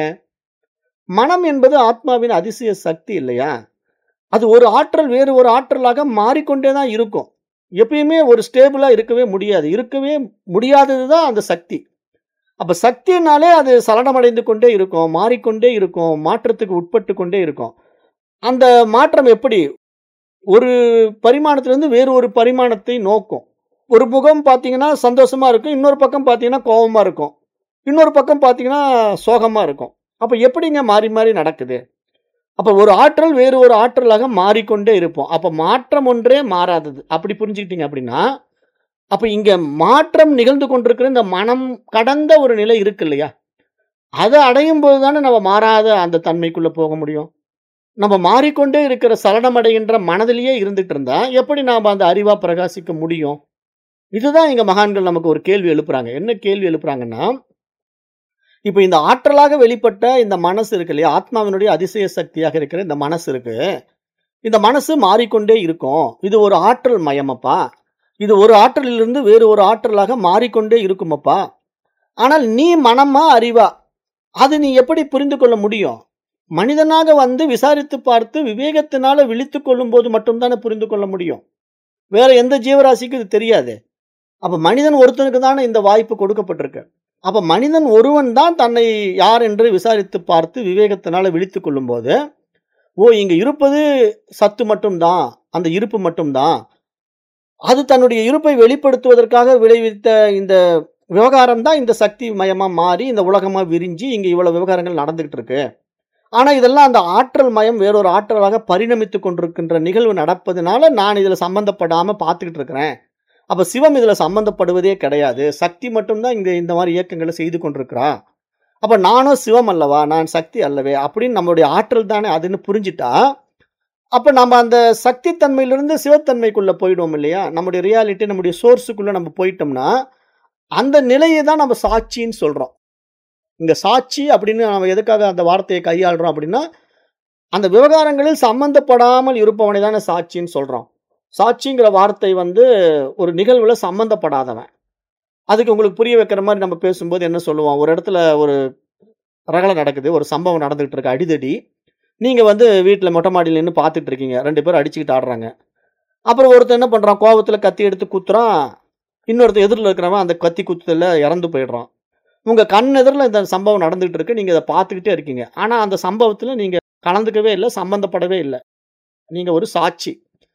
மனம் என்பது ஆத்மாவின் அதிசய சக்தி இல்லையா? அது ஒரு ஆற்றல் வேறு ஒரு ஆற்றலாக மாறிக்கொண்டே தான் இருக்கும். எப்பயுமே ஒரு ஸ்டேபிளா இருக்கவே முடியாது. இருக்கவே முடியாதது தான் அந்த சக்தி. அப்ப சக்தினாலே அது சலனமடைந்து கொண்டே இருக்கும். மாறிக்கொண்டே இருக்கும். மாற்றத்துக்கு உட்பட்டு கொண்டே இருக்கும். அந்த மாற்றம் எப்படி? ஒரு பரிமாணத்திலிருந்து வேறு ஒரு பரிமாணத்தை நோக்கும். ஒரு முகம் பார்த்தீங்கன்னா சந்தோஷமா இருக்கும். இன்னொரு பக்கம் பார்த்தீங்கன்னா கோவமா இருக்கும். இன்னொரு பக்கம் பார்த்தீங்கன்னா சோகமா இருக்கும். அப்ப எப்படிங்க மாறி மாறி நடக்குது? அப்ப ஒரு ஆற்றல் வேறு ஒரு ஆற்றலாக மாறிக்கொண்டே இருப்போம். அப்ப மாற்றம் ஒன்றே மாறாதது. அப்படி புரிஞ்சுக்கிட்டீங்க அப்படின்னா, அப்ப இங்க மாற்றம் நிகழ்ந்து கொண்டிருக்கிற இந்த மனம் கடந்த ஒரு நிலை இருக்கு இல்லையா? அத அடையும்போது தானே நம்ம மாறாத அந்த தன்மைக்குள்ள போக முடியும். நம்ம மாறிக்கொண்டே இருக்கிற சலனமடைகின்ற மனதிலேயே இருந்துட்டு இருந்தா, எப்படி நாம அந்த அறிவா பிரகாசிக்க முடியும்? இதுதான் இங்க மகான்கள் நமக்கு ஒரு கேள்வி எழுப்புறாங்க. என்ன கேள்வி எழுப்புறாங்கன்னா, இப்ப இந்த ஆற்றலாக வெளிப்பட்ட இந்த மனசு இருக்கு இல்லையா? ஆத்மாவினுடைய அதிசய சக்தியாக இருக்கிற இந்த மனசு இருக்கு. இந்த மனசு மாறிக்கொண்டே இருக்கும். இது ஒரு ஆற்றல் மயமப்பா. இது ஒரு ஆற்றலிலிருந்து வேறு ஒரு ஆற்றலாக மாறிக்கொண்டே இருக்குமப்பா. ஆனால் நீ மனமா? அறிவா? அது நீ எப்படி புரிந்து கொள்ள முடியும்? மனிதனாக வந்து விசாரித்து பார்த்து விவேகத்தினால விழித்துக் கொள்ளும்போது மட்டும் தானே புரிந்து கொள்ள முடியும். வேற எந்த ஜீவராசிக்கும் இது தெரியாதே! அப்ப மனிதன் ஒருத்தனுக்கு தானே இந்த வாய்ப்பு கொடுக்கப்பட்டிருக்கு. அப்ப மனிதன் ஒருவன் தான் தன்னை யார் என்று விசாரித்து பார்த்து விவேகத்தினால விழித்துக் கொள்ளும்போது, ஓ! இங்க இருப்பது சத்து மட்டும் தான். அந்த இருப்பு மட்டும் தான். அது தன்னுடைய இருப்பை வெளிப்படுத்துவதற்காக விளைவித்த இந்த விவகாரம் தான் இந்த சக்தி மயமா மாறி, இந்த உலகமா விரிஞ்சு, இங்க இவ்வளவு விவகாரங்கள் நடந்துகிட்டு இருக்கு. ஆனா, இதெல்லாம் அந்த ஆற்றல் மயம் வேறொரு ஆற்றலாக பரிணமித்துக் கொண்டிருக்கின்ற நிகழ்வு நடப்பதுனால, நான் இதுல சம்பந்தப்படாம பார்த்துக்கிட்டு இருக்கிறேன். அப்ப சிவம் இதுல சம்பந்தப்படுவதே கிடையாது. சக்தி மட்டும் தான் இங்க இந்த மாரி இயக்கங்கள செய்து கொண்டிருக்கிறா. அப்ப நானும் சிவம் அல்லவா? நான் சக்தி அல்லவே! அப்படின்னு நம்மளுடைய ஆற்றல் தானே அதுன்னு புரிஞ்சுட்டா, அப்ப நம்ம அந்த சக்தி தன்மையிலிருந்து சிவத்தன்மைக்குள்ள போயிடுவோம் இல்லையா? நம்முடைய ரியாலிட்டி நம்முடைய சோர்ஸுக்குள்ள நம்ம போயிட்டோம்னா, அந்த நிலைய தான் நம்ம சாட்சின்னு சொல்றோம். இங்க சாட்சி அப்படின்னு நம்ம எதுக்காக அந்த வார்த்தைய கையாள்றோம் அப்படின்னா, அந்த விவகாரங்களில் சம்பந்தப்படாமல் இருப்பவனை தானே சாட்சின்னு சொல்றோம். சாட்சிங்கிற வார்த்தை வந்து ஒரு நிகழ்வுல சம்பந்தப்படாதவன். அதுக்கு உங்களுக்கு புரிய வைக்கிற மாரி நம்ம பேசும்போது என்ன சொல்லுவோம்? ஒரு இடத்துல ஒரு ரகளை நடக்குது. ஒரு சம்பவம் நடந்துகிட்டு இருக்கு. அடிதடி. நீங்க வந்து வீட்ல மொட்டை மாடியில நின்னு பார்த்துட்டு இருக்கீங்க. 2 பேரும் அடிச்சுக்கிட்டு ஆடுறாங்க. அப்புறம் ஒருத்தன் என்ன பண்றான்? கோவத்துல கத்தி எடுத்து குத்துறான். இன்னொருத்தன் எதிர்ல இருக்கிறவன் அந்த கத்தி குத்துதல்ல இறந்து போயிடுறான். உங்க கண் எதிர்ல இந்த சம்பவம் நடந்துகிட்டு இருக்கு. நீங்க இத பார்த்துக்கிட்டே இருக்கீங்க. ஆனா, அந்த சம்பவத்துல நீங்க கலந்துக்கவே இல்ல. சம்பந்தப்படவே இல்ல. நீங்க ஒரு சாட்சி.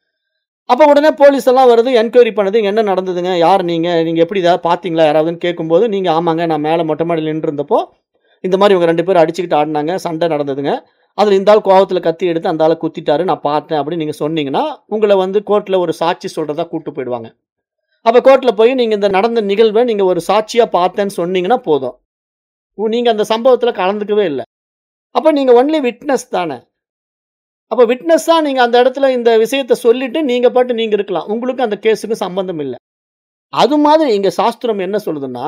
அப்ப உடனே போலீஸ் எல்லாம் வருது. என்கொயரி பண்ணுது. என்ன நடந்ததுங்க? யார் நீங்க? நீங்க எப்படி ஏதாவது பார்த்தீங்களா யாராவதுன்னு கேட்கும்போது, நீங்க ஆமாங்க நான் மேல மொட்டை மாடியில நின்னுருந்தப்போ, இந்த மாரி இவங்க 2 பேரும் அடிச்சுக்கிட்டு ஆடுனாங்க. சண்டை நடந்ததுங்க. அதுல இந்த ஆள் கோவத்துல கத்தி எடுத்து அந்த ஆள குத்திட்டாரு. நான் பார்த்தேன் அப்படின்னு நீங்க சொன்னீங்கன்னா, உங்கள வந்து கோர்ட்ல ஒரு சாட்சி சொல்றதா கூட்டு போயிடுவாங்க. அப்ப கோர்ட்ல போய் நீங்க இந்த நடந்த நிகழ்வ நீங்க ஒரு சாட்சியா பார்த்தேன்னு சொன்னீங்கன்னா போதும். உ நீங்க அந்த சம்பவத்துல கலந்துக்கவே இல்ல. அப்ப நீங்க ஒன்லி விட்னஸ் தானே! அப்ப விட்னஸா நீங்க அந்த இடத்துல இந்த விஷயத்த சொல்லிட்டு, நீங்க பாட்டு நீங்க இருக்கலாம். உங்களுக்கும் அந்த கேஸுக்கும் சம்பந்தம் இல்ல. அது மாதிரி இங்க சாஸ்திரம் என்ன சொல்லுதுன்னா,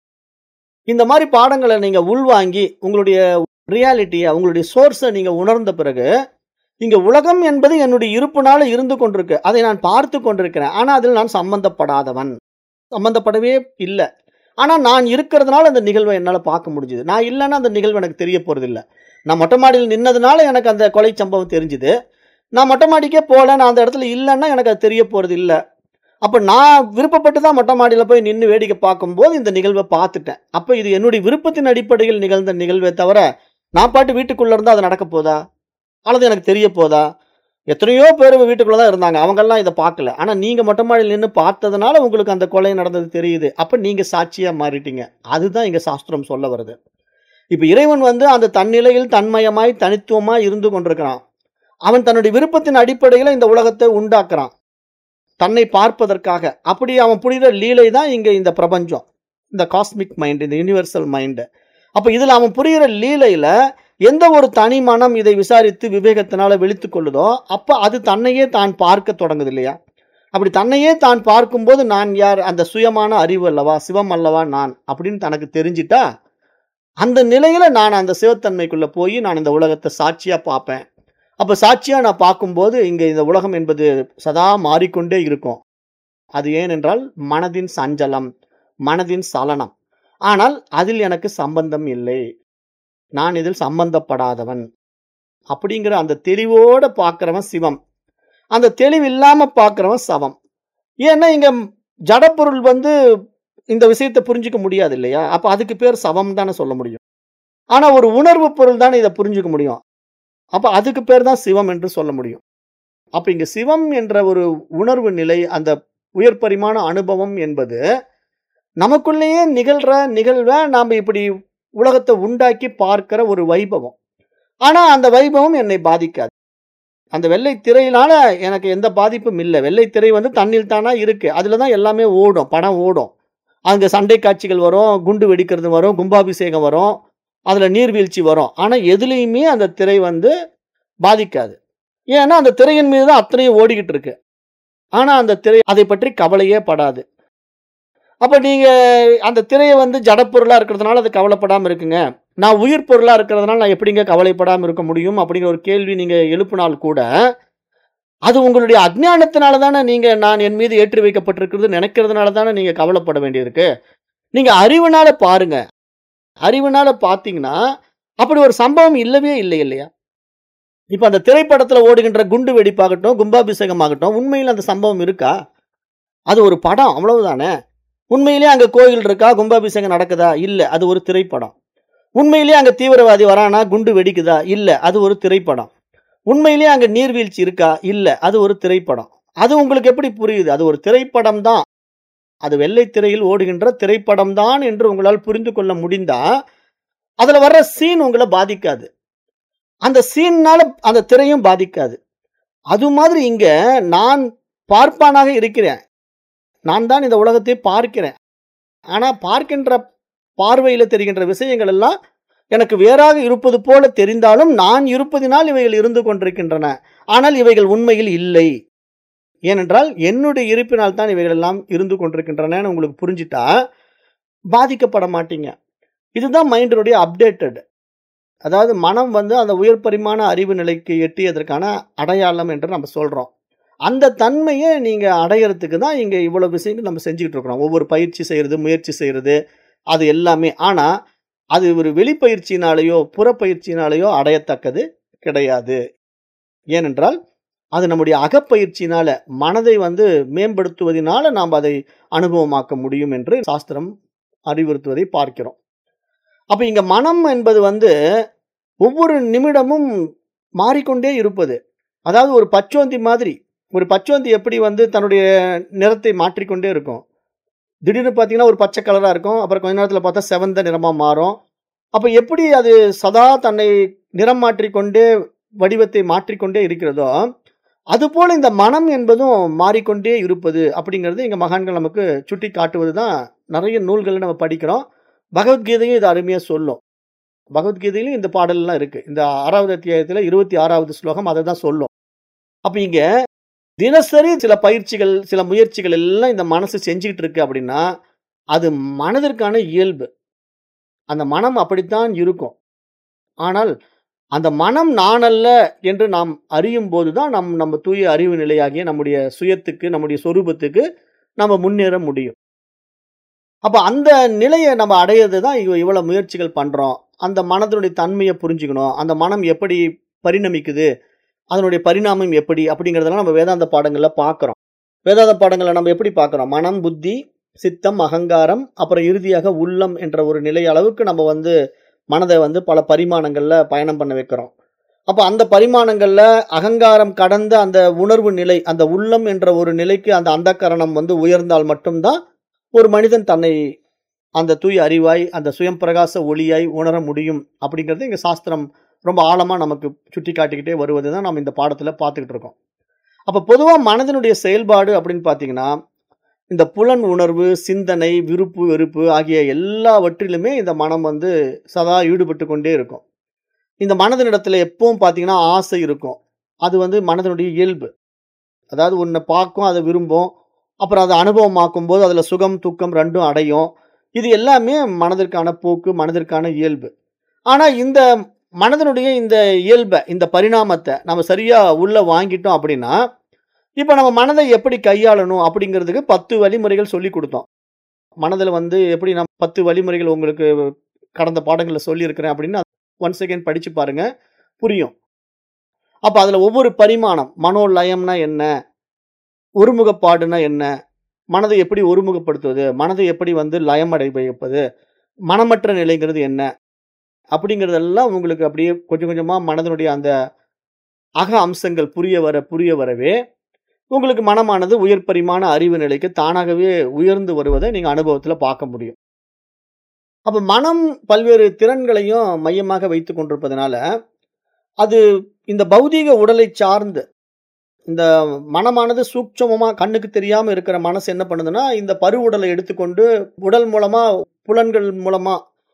இந்த மாரி பாடங்கள நீங்க உள்வாங்கி, உங்களுடைய ரியாலிட்டிய, உங்களுடைய சோர்ஸ நீங்க உணர்ந்த பிறகு, இங்க உலகம் என்பது என்னுடைய இருப்புனால இருந்து கொண்டிருக்கு. அதை நான் பார்த்துக் கொண்டிருக்கிறேன். ஆனா, அதில் நான் சம்பந்தப்படாதவன். சம்பந்தப்படவே இல்ல. ஆனா, நான் இருக்கிறதுனால அந்த நிகழ்வ என்னால பார்க்க முடிஞ்சது. நான் இல்லன்னா அந்த நிகழ்வு எனக்கு தெரிய போறதில்ல. நான் மொட்டை மாடியில நின்னதுனால எனக்கு அந்த கொலை சம்பவம் தெரிஞ்சுது. நான் மொட்டை மாடிக்கே போல, நான் அந்த இடத்துல இல்லன்னா எனக்கு அது தெரிய போறது இல்ல. அப்ப நான் விருப்பப்பட்டு தான் மொட்டை மாடியில போய் நின்னு வேடிக்கை பார்க்கும்போது இந்த நிகழ்வ பார்த்துட்டேன். அப்ப இது என்னுடைய விருப்பத்தின் அடிப்படையில் நிகழ்ந்த நிகழ்வே தவிர, நான் பாட்டு வீட்டுக்குள்ள இருந்தா அது நடக்கப் போதா? அல்லது எனக்கு தெரிய போதா? எத்தனையோ பேர் வீட்டுக்குள்ள தான் இருந்தாங்க. அவங்கலாம் இத பார்க்கல. ஆனா, நீங்க மொட்டை மாடியில நின்னு பார்த்ததுனால உங்களுக்கு அந்த கொலை நடந்தது தெரியுது. அப்ப நீங்க சாட்சியா மாறிட்டீங்க. அதுதான் இங்க சாஸ்திரம் சொல்ல வருது. இப்ப இறைவன் வந்து அந்த தன்னிலையில் தன்மயமாய், தனித்துவமாய் இருந்து கொண்டிருக்கிறான். அவன் தன்னுடைய விருப்பத்தின் அடிப்படையில இந்த உலகத்தை உண்டாக்குறான். தன்னை பார்ப்பதற்காக அப்படி அவன் புரிகிற லீலை தான் இங்கே இந்த பிரபஞ்சம் இந்த காஸ்மிக் மைண்ட் இந்த யூனிவர்சல் மைண்டு அப்போ இதில் அவன் புரிகிற லீலையில் எந்த ஒரு தனி மனம் இதை விசாரித்து விவேகத்தினால விழித்து கொள்ளுதோ அப்போ அது தன்னையே தான் பார்க்க தொடங்குது இல்லையா அப்படி தன்னையே தான் பார்க்கும்போது நான் யார் அந்த சுயமான அறிவு அல்லவா சிவம் அல்லவா நான் அப்படின்னு தனக்கு தெரிஞ்சிட்டா அந்த நிலையில நான் அந்த சிவத்தன்மைக்குள்ள போய் நான் இந்த உலகத்தை சாட்சியா பார்ப்பேன் அப்ப சாட்சியா நான் பார்க்கும்போது இங்க இந்த உலகம் என்பது சதா மாறிக்கொண்டே இருக்கும் அது ஏனென்றால் மனதின் சஞ்சலம் மனதின் சலனம் ஆனால் அதில் எனக்கு சம்பந்தம் இல்லை நான் இதில் சம்பந்தப்படாதவன் அப்படிங்கிற அந்த தெளிவோட பார்க்கிறவன் சிவம் அந்த தெளிவு இல்லாம பார்க்கிறவன் சவம் ஏன்னா இங்க ஜடப்பொருள் வந்து இந்த விஷயத்தை புரிஞ்சுக்க முடியாது இல்லையா அப்ப அதுக்கு பேர் சவம் தானே சொல்ல முடியும் ஆனா ஒரு உணர்வு பொருள் தானே இதை புரிஞ்சுக்க முடியும் அப்ப அதுக்கு பேர் தான் சிவம் என்று சொல்ல முடியும் அப்ப இங்க சிவம் என்ற ஒரு உணர்வு நிலை அந்த உயர் பரிமாண அனுபவம் என்பது நமக்குள்ளேயே நிகழ்ற நிகழ்வை நாம் இப்படி உலகத்தை உண்டாக்கி பார்க்கிற ஒரு வைபவம் ஆனா அந்த வைபவம் என்னை பாதிக்காது அந்த வெள்ளை திரையினால எனக்கு எந்த பாதிப்பும் இல்லை வெள்ளை திரை வந்து தண்ணில் தானா இருக்கு அதுல தான் எல்லாமே ஓடும் படம் ஓடும் அங்க சண்டை காட்சிகள் வரும் குண்டு வெடிக்கிறது வரும் கும்பாபிஷேகம் வரும் அதுல நீர்வீழ்ச்சி வரும் ஆனா எதுலேயுமே அந்த திரை வந்து பாதிக்காது ஏன்னா அந்த திரையின் மீது தான் அத்தனையும் ஓடிக்கிட்டு இருக்கு ஆனா அந்த திரை அதை பற்றி கவலையே படாது அப்ப நீங்க அந்த திரையை வந்து ஜடப்பொருளா இருக்கிறதுனால அது கவலைப்படாம இருக்குங்க நான் உயிர் பொருளா இருக்கிறதுனால நான் எப்படிங்க கவலைப்படாம இருக்க முடியும் அப்படிங்கிற ஒரு கேள்வி நீங்க எழுப்பினால் கூட அது உங்களுடைய அஜ்ஞானத்தினால தானே நீங்க நான் என் மீது ஏற்றி வைக்கப்பட்டிருக்கிறது நினைக்கிறதுனால தானே நீங்க கவலைப்பட வேண்டியிருக்கு நீங்க அறிவுனால பாருங்க அறிவுனால பார்த்தீங்கன்னா அப்படி ஒரு சம்பவம் இல்லவே இல்லை இல்லையா இப்ப அந்த திரைப்படத்துல ஓடுகின்ற குண்டு வெடிப்பாகட்டும் கும்பாபிஷேகம் ஆகட்டும் உண்மையில் அந்த சம்பவம் இருக்கா அது ஒரு படம் அவ்வளவுதானே உண்மையிலேயே அங்க கோயில் இருக்கா கும்பாபிஷேகம் நடக்குதா இல்ல அது ஒரு திரைப்படம் உண்மையிலேயே அங்க தீவிரவாதி வரானா குண்டு வெடிக்குதா இல்ல அது ஒரு திரைப்படம் உண்மையிலேயே அங்க நீர்வீழ்ச்சி இருக்கா இல்ல அது ஒரு திரைப்படம் அது உங்களுக்கு எப்படி புரியுது அது ஒரு திரைப்படம் தான் அது வெள்ளை திரையில் ஓடுகின்ற திரைப்படம் தான் என்று உங்களால் புரிந்து கொள்ள முடிந்தா அதுல வர்ற சீன் உங்களை பாதிக்காது அந்த சீன்னால அந்த திரையும் பாதிக்காது அது மாதிரி இங்க நான் பார்ப்பானாக இருக்கிறேன் நான் தான் இந்த உலகத்தை பார்க்கிறேன் ஆனா பார்க்கின்ற பார்வையில தெரிகின்ற விஷயங்கள் எல்லாம் எனக்கு வேறாக இருப்பது போல தெரிந்தாலும் நான் இருப்பதினால் இவைகள் இருந்து கொண்டிருக்கின்றன ஆனால் இவைகள் உண்மையில் இல்லை ஏனென்றால் என்னுடைய இருப்பினால் தான் இவைகள் எல்லாம் இருந்து கொண்டிருக்கின்றன உங்களுக்கு புரிஞ்சிட்டா பாதிக்கப்பட மாட்டீங்க இதுதான் மைண்டினுடைய அப்டேட்டட் அதாவது மனம் வந்து அந்த உயர் பரிமாண அறிவு நிலைக்கு எட்டியதற்கான அடையாளம் என்று நம்ம சொல்றோம் அந்த தன்மையை நீங்க அடையறதுக்கு தான் இங்க இவ்வளவு விஷயங்கள் நம்ம செஞ்சுக்கிட்டு இருக்கிறோம் ஒவ்வொரு பயிற்சி செய்யறது முயற்சி செய்யறது அது எல்லாமே ஆனா அது ஒரு வெளிப்பயிற்சியினாலேயோ புறப்பயிற்சியினாலேயோ அடையத்தக்கது கிடையாது ஏனென்றால் அது நம்முடைய அகப்பயிற்சியினால மனதை வந்து மேம்படுத்துவதனால நாம் அதை அனுபவமாக்க முடியும் என்று சாஸ்திரம் அறிவுறுத்துவதை பார்க்கிறோம் அப்ப இங்க மனம் என்பது வந்து ஒவ்வொரு நிமிடமும் மாறிக்கொண்டே இருப்பது அதாவது ஒரு பச்சோந்தி மாதிரி ஒரு பச்சோந்தி எப்படி வந்து தன்னுடைய நிறத்தை மாற்றிக்கொண்டே இருக்கும் திடீர்னு பார்த்தீங்கன்னா ஒரு பச்சை கலராக இருக்கும் அப்புறம் கொஞ்ச நேரத்தில் பார்த்தா செவந்த நிறமாக மாறும் அப்போ எப்படி அது சதா தன்னை நிறம் மாற்றிக்கொண்டே வடிவத்தை மாற்றிக்கொண்டே இருக்கிறதோ அதுபோல் இந்த மனம் என்பதும் மாறிக்கொண்டே இருப்பது அப்படிங்கிறது இங்கே மகான்கள் நமக்கு சுட்டி காட்டுவது தான் நிறைய நூல்களை நம்ம படிக்கிறோம் பகவத்கீதையும் இது அருமையாக சொல்லும் பகவத்கீதையிலும் இந்த பாடல்லாம் இருக்குது இந்த ஆறாவது அத்தியாயத்தில் இருபத்தி ஆறாவது ஸ்லோகம் அதை தான் சொல்லும் அப்போ இங்கே தினசரி சில பயிற்சிகள் சில முயற்சிகள் எல்லாம் இந்த மனசு செஞ்சுக்கிட்டு இருக்கு அப்படின்னா அது மனதிற்கான இயல்பு அந்த மனம் அப்படித்தான் இருக்கும் ஆனால் அந்த மனம் நான் அல்ல என்று நாம் அறியும் போது தான் நம் நம்ம தூய அறிவு நிலையாகிய நம்முடைய சுயத்துக்கு நம்முடைய சொரூபத்துக்கு நம்ம முன்னேற முடியும் அப்போ அந்த நிலையை நம்ம அடையிறது தான் இவ்வளோ முயற்சிகள் பண்ணுறோம் அந்த மனதனுடைய தன்மையை புரிஞ்சுக்கணும் அந்த மனம் எப்படி பரிணமிக்குது அதனுடைய பரிணாமம் எப்படி அப்படிங்கிறதெல்லாம் நம்ம வேதாந்த பாடங்களில் பார்க்குறோம் வேதாந்த பாடங்களை நம்ம எப்படி பார்க்குறோம் மனம் புத்தி சித்தம் அகங்காரம் அப்புறம் இறுதியாக உள்ளம் என்ற ஒரு நிலை அளவுக்கு நம்ம வந்து மனதை வந்து பல பரிமாணங்களில் பயணம் பண்ண வைக்கிறோம் அப்போ அந்த பரிமாணங்களில் அகங்காரம் கடந்த அந்த உணர்வு நிலை அந்த உள்ளம் என்ற ஒரு நிலைக்கு அந்த அந்தக்கரணம் வந்து உயர்ந்தால் மட்டும்தான் ஒரு மனிதன் தன்னை அந்த தூய அறிவாய் அந்த சுயம் பிரகாச ஒளியாய் உணர முடியும் அப்படிங்கிறது இங்கே சாஸ்திரம் ரொம்ப ஆழமாக நமக்கு சுட்டி காட்டிக்கிட்டே வருவது தான் நம்ம இந்த பாடத்தில் பார்த்துக்கிட்டு இருக்கோம் அப்ப பொதுவா மனதினுடைய செயல்பாடு அப்படின்னு பார்த்தீங்கன்னா, இந்த புலன் உணர்வு, சிந்தனை, விருப்பு, வெறுப்பு ஆகிய எல்லாவற்றிலுமே இந்த மனம் வந்து சதா ஈடுபட்டு கொண்டே இருக்கும். இந்த மனதினிடத்துல எப்பவும் பார்த்தீங்கன்னா, ஆசை இருக்கும். அது வந்து மனதினுடைய இயல்பு. அதாவது ஒண்ண பார்க்கும், அத விரும்பும். அப்புறம் அத அனுபவமாக்கும்போது அதுல சுகம், துக்கம் 2ம் அடையும். இது எல்லாமே மனதிற்கான போக்கு, மனதிற்கான இயல்பு. ஆனா இந்த மனதினுடைய இந்த இயல்ப, இந்த பரிணாமத்த நம்ம சரியா உள்ள வாங்கிட்டோம் அப்படின்னா, இப்ப நம்ம மனதை எப்படி கையாளணும் அப்படிங்கிறதுக்கு 10 வழிமுறைகள் சொல்லிக் குடுத்தோம். மனதுல வந்து எப்படி நான் 10 வழிமுறைகள் உங்களுக்கு கடந்த பாடங்கள்ல சொல்லியிருக்கிறேன் அப்படின்னு ஒன்ஸ் அகைன் படிச்சு பாருங்க. புரியும். அப்ப அதுல ஒவ்வொரு பரிமாணம், மனோலயம்னா என்ன? ஒருமுகப்பாடுனா என்ன? மனதை எப்படி ஒருமுகப்படுத்துவது? மனதை எப்படி வந்து லயமடை வைப்பது? மனமற்ற நிலைங்கிறது என்ன? அப்படிங்கிறதெல்லாம் உங்களுக்கு அப்படியே கொஞ்சம் கொஞ்சமா மனதினுடைய அந்த அக அம்சங்கள் புரிய வர, புரிய வரவே, உங்களுக்கு மனமானது உயர் பரிமாண அறிவு நிலைக்கு தானாகவே உயர்ந்து வருவதை நீங்க அனுபவத்துல பார்க்க முடியும். அப்ப மனம் பல்வேறு திறன்களையும் மையமாக வைத்துக் கொண்டிருப்பதனால, அது இந்த பௌதீக உடலை சார்ந்து, இந்த மனமானது சூட்சமமா கண்ணுக்கு தெரியாம இருக்கிற மனசு என்ன பண்ணுதுன்னா, இந்த பருவுடலை எடுத்துக்கொண்டு உடல் மூலமா, புலன்கள் மூலமா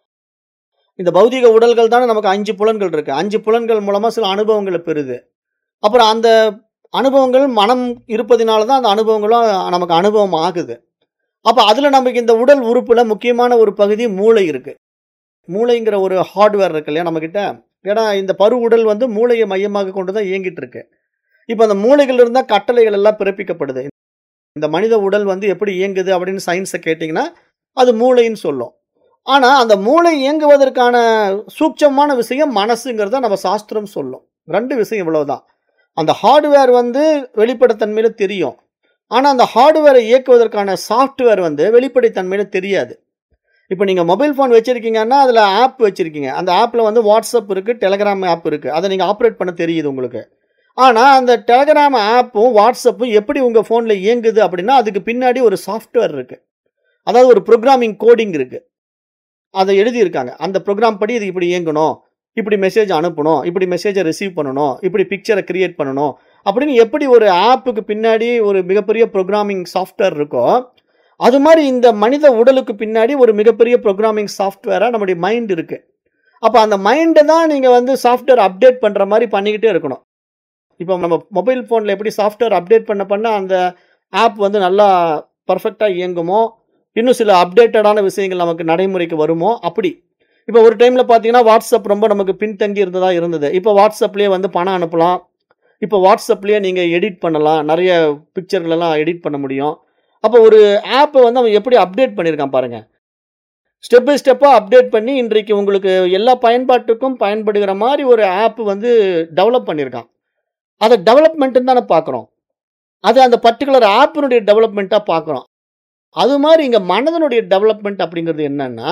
இந்த பௌதீக உடல்கள் தானே நமக்கு 5 புலன்கள் இருக்கு. 5 புலன்கள் மூலமா சில அனுபவங்கள பெறுது. அப்புறம் அந்த அனுபவங்கள் மனம் இருப்பதினால தான் அந்த அனுபவங்களும் நமக்கு அனுபவம் ஆகுது. அப்ப அதுல நமக்கு இந்த உடல் உறுப்புல முக்கியமான ஒரு பகுதி மூளை இருக்கு. மூளைங்கிற ஒரு ஹார்ட்வேர் இருக்கு இல்லையா நம்மகிட்ட. ஏன்னா இந்த பருவுடல் வந்து மூளைய மையமாக கொண்டு தான் இயங்கிட்டு இருக்கு. இப்ப அந்த மூளைகள்ல இருந்து தான் கட்டளைகள் எல்லாம் பிறப்பிக்கப்படுது. இந்த மனித உடல் வந்து எப்படி இயங்குது அப்படின்னு சயின்ஸ கேட்டீங்கன்னா, அது மூளைன்னு சொல்லும். ஆனா அந்த மூளை இயங்குவதற்கான சூட்சமமான விஷயம் மனசுங்கிறத நம்ம சாஸ்திரம் சொல்லும். 2 விஷயம் இவ்வளவுதான். அந்த ஹார்ட்வேர் வந்து வெளிப்படைத்தன்மையில தெரியும். ஆனா அந்த ஹார்ட்வேரை இயக்குவதற்கான சாஃப்ட்வேர் வந்து வெளிப்படைத்தன்மையில தெரியாது. இப்ப நீங்க மொபைல் ஃபோன் வச்சிருக்கீங்கன்னா, அதுல ஆப் வச்சிருக்கீங்க. அந்த ஆப்ல வந்து WhatsApp இருக்கு, Telegram ஆப் இருக்கு. அத நீங்க ஆப்பரேட் பண்ண தெரியுது உங்களுக்கு. ஆனா அந்த Telegram ஆப்பும், WhatsAppம் எப்படி உங்க ஃபோன்ல இயங்குது அப்படின்னா, அதுக்கு பின்னாடி ஒரு சாஃப்ட்வேர் இருக்கு. அதாவது ஒரு புரோகிராமிங் கோடிங் இருக்கு. அத எழுதியிருக்காங்க. அந்த புரோகிராம் படி இது இப்படி இயங்கணும். இப்படி மெசேஜ் அனுப்பணும். இப்படி மெசேஜ ரிசீவ் பண்ணணும். இப்படி பிக்சர கிரியேட் பண்ணணும். அப்படின்னு எப்படி ஒரு ஆப்புக்கு பின்னாடி ஒரு மிகப்பெரிய புரோகிராமிங் சாஃப்ட்வேர் இருக்கோ, அது மாரி இந்த மனித உடலுக்கு பின்னாடி ஒரு மிகப்பெரிய புரோகிராமிங் சாஃப்ட்வேரா நம்முடைய மைண்ட் இருக்கு. அப்ப அந்த மைண்ட தான் நீங்க வந்து சாஃப்ட்வேர் அப்டேட் பண்ற மாரி பண்ணிக்கிட்டே இருக்கணும். இப்ப நம்ம மொபைல் ஃபோன்ல எப்படி சாஃப்ட்வேர் அப்டேட் பண்ண பண்ண அந்த ஆப் வந்து நல்லா பெர்ஃபெக்ட்டா இயங்குமோ, இன்னும் சில அப்டேட்டடான விஷயங்கள் நமக்கு நடைமுறைக்கு வருமோ, அப்படி. இப்ப ஒரு டைம்ல பார்த்தீங்கன்னா, WhatsApp ரொம்ப நமக்கு பின்தங்கி இருந்ததா இருந்தது. இப்ப WhatsAppலயே வந்து பணம் அனுப்பலாம். இப்ப WhatsAppலயே நீங்க எடிட் பண்ணலாம். நெறைய பிக்சர்கள் எல்லாம் எடிட் பண்ண முடியும். அப்ப ஒரு ஆப்ப வந்து அவன் எப்படி அப்டேட் பண்ணியிருக்கான் பாருங்க. ஸ்டெப் பை ஸ்டெப்பா அப்டேட் பண்ணி இன்றைக்கு உங்களுக்கு எல்லா பயன்பாட்டுக்கும் பயன்படுகிற மாரி ஒரு ஆப் வந்து டெவலப் பண்ணியிருக்கான். அத டெவலப்மெண்ட்ன்னு தானே பார்க்குறோம். அது அந்த பர்ட்டிகுலர் ஆப்பினுடைய டெவலப்மெண்ட்டா பார்க்குறோம். அது மாரி இங்க மனதனுடைய டெவலப்மெண்ட் அப்படிங்கிறது என்னன்னா,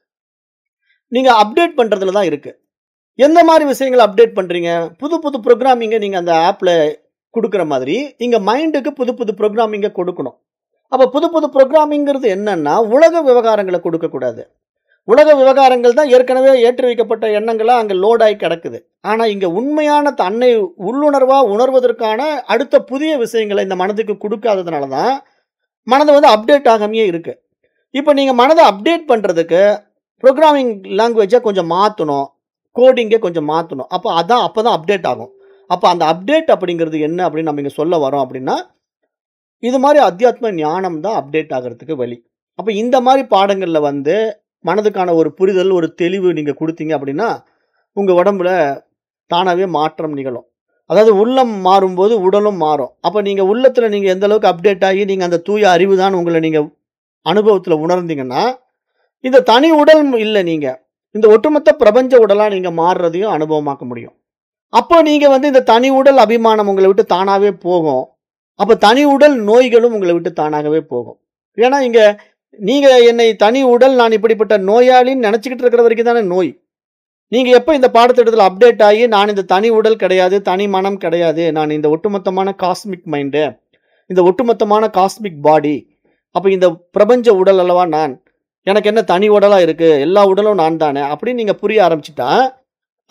நீங்க அப்டேட் பண்றதுல தான் இருக்கு. எந்த மாரி விஷயங்கள அப்டேட் பண்றீங்க? புது புது புரோகிராமிங்க நீங்க அந்த ஆப்ல குடுக்குற மாதிரி, இங்க மைண்டுக்கு புது புது புரோகிராமிங்க கொடுக்கணும். அப்ப புது புது புரோகிராமிங்கிறது என்னன்னா, உலக விவகாரங்கள கொடுக்கக்கூடாது. உலக விவகாரங்கள் தான் ஏற்கனவே ஏற்றி வைக்கப்பட்ட எண்ணங்களா அங்க லோட் ஆயி கிடக்குது. ஆனா இங்க உண்மையான தன்னை உள்ளுணர்வா உணர்வதற்கான அடுத்த புதிய விஷயங்கள இந்த மனதுக்கு குடுக்காததுனால தான், மனது வந்து அப்டேட் ஆகாமயே இருக்கு. இப்ப நீங்க மனத அப்டேட் பண்றதுக்கு புரோகிராமிங் லாங்குவேஜ கொஞ்சம் மாத்தணும். கோடிங்க கொஞ்சம் மாத்தணும். அப்ப அதான் அப்பதான் அப்டேட் ஆகும். அப்ப அந்த அப்டேட் அப்படிங்கிறது என்ன அப்படின்னு நம்ம இங்க சொல்ல வரோம் அப்படின்னா, இது மாரி அத்தியாத்ம ஞானம் தான் அப்டேட் ஆகுறதுக்கு வழி. அப்ப இந்த மாரி பாடங்கள்ல வந்து மனதுக்கான ஒரு புரிதல், ஒரு தெளிவு நீங்க குடுத்தீங்க அப்படின்னா, உங்க உடம்புல தானாவே மாற்றம் நிகழும். அதாவது உள்ளம் மாறும்போது உடலும் மாறும். அப்ப நீங்க உள்ளத்துல நீங்க எந்த அளவுக்கு அப்டேட் ஆகி நீங்க அந்த தூய அறிவு தான் உங்கள நீங்க அனுபவத்துல உணர்ந்தீங்கன்னா, இந்த தனி உடல் இல்ல நீங்க. இந்த ஒட்டுமொத்த பிரபஞ்ச உடலா நீங்க மாறுறதையும் அனுபவமாக்க முடியும். அப்போ நீங்க வந்து இந்த தனி உடல் அபிமானம் உங்கள விட்டு தானாவே போகும். அப்ப தனி உடல் நோய்களும் உங்கள விட்டு தானாகவே போகும். ஏன்னா இங்க நீங்க என்னை தனி உடல் நான் இப்படிப்பட்ட நோயாளின்னு நெனச்சுக்கிட்டு இருக்கிற வரைக்கும் தானே நோய். நீங்க எப்ப இந்த பாடத்திட்டத்துல அப்டேட் ஆகி நான் இந்த தனி உடல் கிடையாது, தனி மனம் கிடையாது. நான் இந்த ஒட்டுமொத்தமான காஸ்மிக் மைண்டு. இந்த ஒட்டுமொத்தமான காஸ்மிக் பாடி. அப்ப இந்த பிரபஞ்ச உடல் அல்லவா நான். எனக்கு என்ன தனி உடலா இருக்கு. எல்லா உடலும் நான் தானே அப்படின்னு நீங்க புரிய ஆரம்பிச்சுட்டா,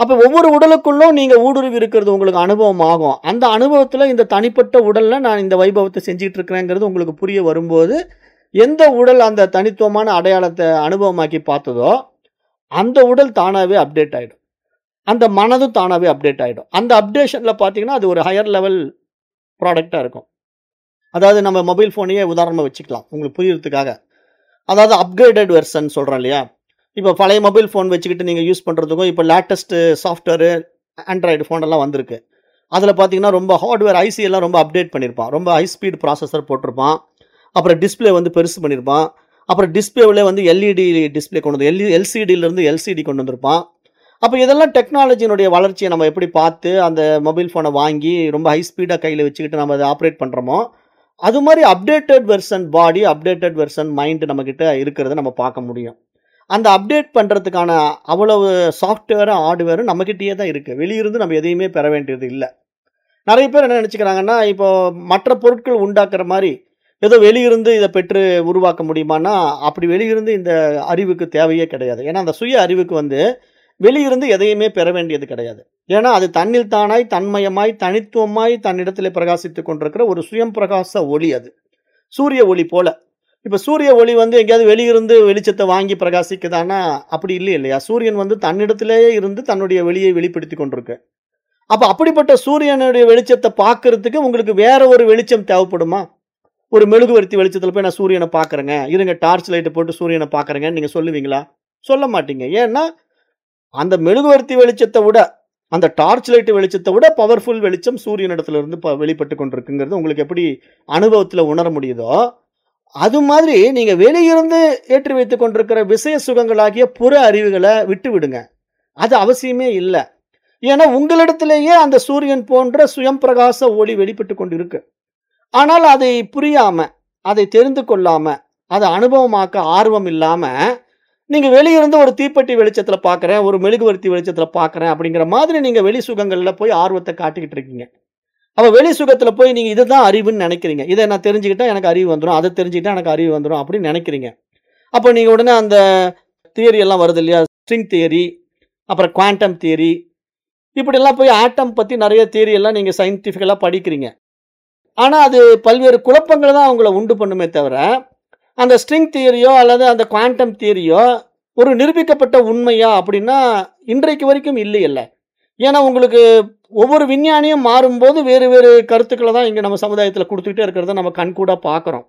அப்ப ஒவ்வொரு உடலுக்குள்ளும் நீங்க ஊடுருவி இருக்கிறது உங்களுக்கு அனுபவம் ஆகும். அந்த அனுபவத்துல இந்த தனிப்பட்ட உடல்ல நான் இந்த வைபவத்த செஞ்சுட்டு இருக்கிறேங்கிறது உங்களுக்கு புரிய வரும்போது, எந்த உடல் அந்த தனித்துவமான அடையாளத்த அனுபவமாக்கி பார்த்ததோ, அந்த உடல் தானாவே அப்டேட் ஆயிடும். அந்த மனதும் தானாவே அப்டேட் ஆயிடும். அந்த அப்டேஷன்ல பார்த்தீங்கன்னா, அது ஒரு ஹையர் லெவல் ப்ராடக்ட்டா இருக்கும். அதாவது நம்ம மொபைல் ஃபோனையே உதாரணமா வச்சுக்கலாம். உங்களுக்கு புரியறதுக்காக. அதாவது அப்கிரேடட் வெர்ஷன் சொல்றோம் இல்லையா? இப்ப பழைய மொபைல் ஃபோன் வச்சுக்கிட்டு நீங்க யூஸ் பண்றதுக்கும், இப்ப லேட்டஸ்ட் சாஃப்ட்வேர் ஆண்ட்ராய்டு ஃபோன் எல்லாம் வந்திருக்கு. அதுல பார்த்தீங்கன்னா, ரொம்ப ஹார்ட்வேர் ஐசி எல்லாம் ரொம்ப அப்டேட் பண்ணியிருப்பான். ரொம்ப ஹை ஸ்பீட் ப்ராசஸர் போட்டிருப்பான். அப்புறம் டிஸ்ப்ளே வந்து பெருசு பண்ணியிருப்பான். அப்புறம் டிஸ்ப்ளேவிலே வந்து எல்இடி டிஸ்ப்ளே கொண்டு வந்து எல் எல்சிடிலேருந்து எல்சிடி கொண்டு வந்திருப்பான். அப்ப இதெல்லாம் டெக்னாலஜியினுடைய வளர்ச்சிய நம்ம எப்படி பார்த்து, அந்த மொபைல் ஃபோன வாங்கி ரொம்ப ஹை ஸ்பீடா கையில வச்சுக்கிட்டு நம்ம அத ஆப்பரேட் பண்றோமோ, அது மாரி updated version body, updated version mind நம்மகிட்ட இருக்கிறத நம்ம பார்க்க முடியும். அந்த அப்டேட் பண்றதுக்கான அவ்வளவு சாஃப்ட்வேரும், ஹார்ட்வேரும் நம்மகிட்டயே தான் இருக்கு. வெளியிருந்து நம்ம எதையுமே பெற வேண்டியது இல்ல. நெறைய பேர் என்ன நெனச்சுக்கிறாங்கன்னா, இப்போ மற்ற பொருட்கள் உண்டாக்குற மாரி, ஏதோ வெளியிருந்து இத பெற்று உருவாக்க முடியுமான்னா, அப்படி வெளியிருந்து இந்த அறிவுக்கு தேவையே கிடையாது. ஏன்னா, அந்த சுய அறிவுக்கு வந்து வெளியிருந்து எதையுமே பெற வேண்டியது கிடையாது. ஏன்னா, அது தன்னில் தானாய், தன்மயமாய், தனித்துவமாய் தன்னிடத்திலே பிரகாசித்துக் கொண்டிருக்கிற ஒரு சுயம் பிரகாச ஒளி அது. சூரிய ஒளி போல. இப்ப சூரிய ஒளி வந்து எங்கேயாவது வெளியிருந்து வெளிச்சத்த வாங்கி பிரகாசிக்குதான்னா, அப்படி இல்ல இல்லையா? சூரியன் வந்து தன்னிடத்திலேயே இருந்து தன்னுடைய ஒளியை வெளிப்படுத்திக் கொண்டிருக்கு. அப்ப அப்படிப்பட்ட சூரியனுடைய வெளிச்சத்த பார்க்கறதுக்கு உங்களுக்கு வேற ஒரு வெளிச்சம் தேவைப்படுமா? ஒரு மெழுகுவர்த்தி வெளிச்சத்துல போய் நான் சூரியன பார்க்குறேங்க. இருங்க டார்ச் லைட்ட போட்டு சூரியன பார்க்குறேங்கன்னு நீங்க சொல்லுவீங்களா? சொல்ல மாட்டீங்க. ஏன்னா, அந்த மெழுகுவர்த்தி வெளிச்சத்த விட, அந்த டார்ச் லைட் வெளிச்சத்த விட பவர்ஃபுல் வெளிச்சம் சூரியனிடத்திலிருந்து ப வெளிப்பட்டுக் கொண்டிருக்குங்கிறது உங்களுக்கு எப்படி அனுபவத்துல உணர முடியுதோ, அது மாதிரி நீங்க வெளியிருந்து ஏற்றி வைத்துக் கொண்டிருக்கிற விஷய சுகங்களாகிய புற அறிவுகள விட்டு விடுங்க. அது அவசியமே இல்ல. ஏன்னா, உங்களிடத்திலேயே அந்த சூரியன் போன்ற சுயம் பிரகாச ஒளி வெளிப்பட்டுக் கொண்டிருக்கு. ஆனால் அதை புரியாம, அதை தெரிந்து கொள்ளாம, அத அனுபவமாக்க ஆர்வம் இல்லாம, நீங்க வெளியிருந்து ஒரு தீப்பெட்டி வெளிச்சத்துல பார்க்குறேன், ஒரு மெழுகுவர்த்தி வெளிச்சத்துல பார்க்குறேன் அப்படிங்கிற மாதிரி நீங்க வெளி சுகங்கள்ல போய் ஆர்வத்த காட்டிக்கிட்டு இருக்கீங்க. அப்ப வெளி சுகத்துல போய் நீங்க இதுதான் அறிவுன்னு நெனைக்கிறீங்க. இத நான் தெரிஞ்சுக்கிட்டா எனக்கு அறிவு வந்துரும். அத தெரிஞ்சுக்கிட்டா எனக்கு அறிவு வந்துரும் அப்படின்னு நெனைக்கிறீங்க. அப்ப நீங்க உடனே அந்த தியரி எல்லாம் வருது இல்லையா? ஸ்ட்ரிங் தியரி, அப்புறம் குவாண்டம் தியரி, இப்படியெல்லாம் போய் ஆட்டம் பத்தி நெறைய தியரி எல்லாம் நீங்க சயின்டிஃபிக்கலா படிக்கிறீங்க. ஆனா, அது பல்வேறு குழப்பங்கள தான் உங்கள உண்டு பண்ணுமே தவிர, அந்த ஸ்ட்ரிங் தியரியோ அல்லது அந்த குவாண்டம் தியரியோ ஒரு நிரூபிக்கப்பட்ட உண்மையா அப்படின்னா, இன்றைக்கு வரைக்கும் இல்லையல்ல. ஏன்னா, உங்களுக்கு ஒவ்வொரு விஞ்ஞானியும் மாறும்போது வேறு வேறு கருத்துக்கள தான் இங்க நம்ம சமுதாயத்துல குடுத்துக்கிட்டே இருக்கிறத நம்ம கண்கூடா பார்க்குறோம்.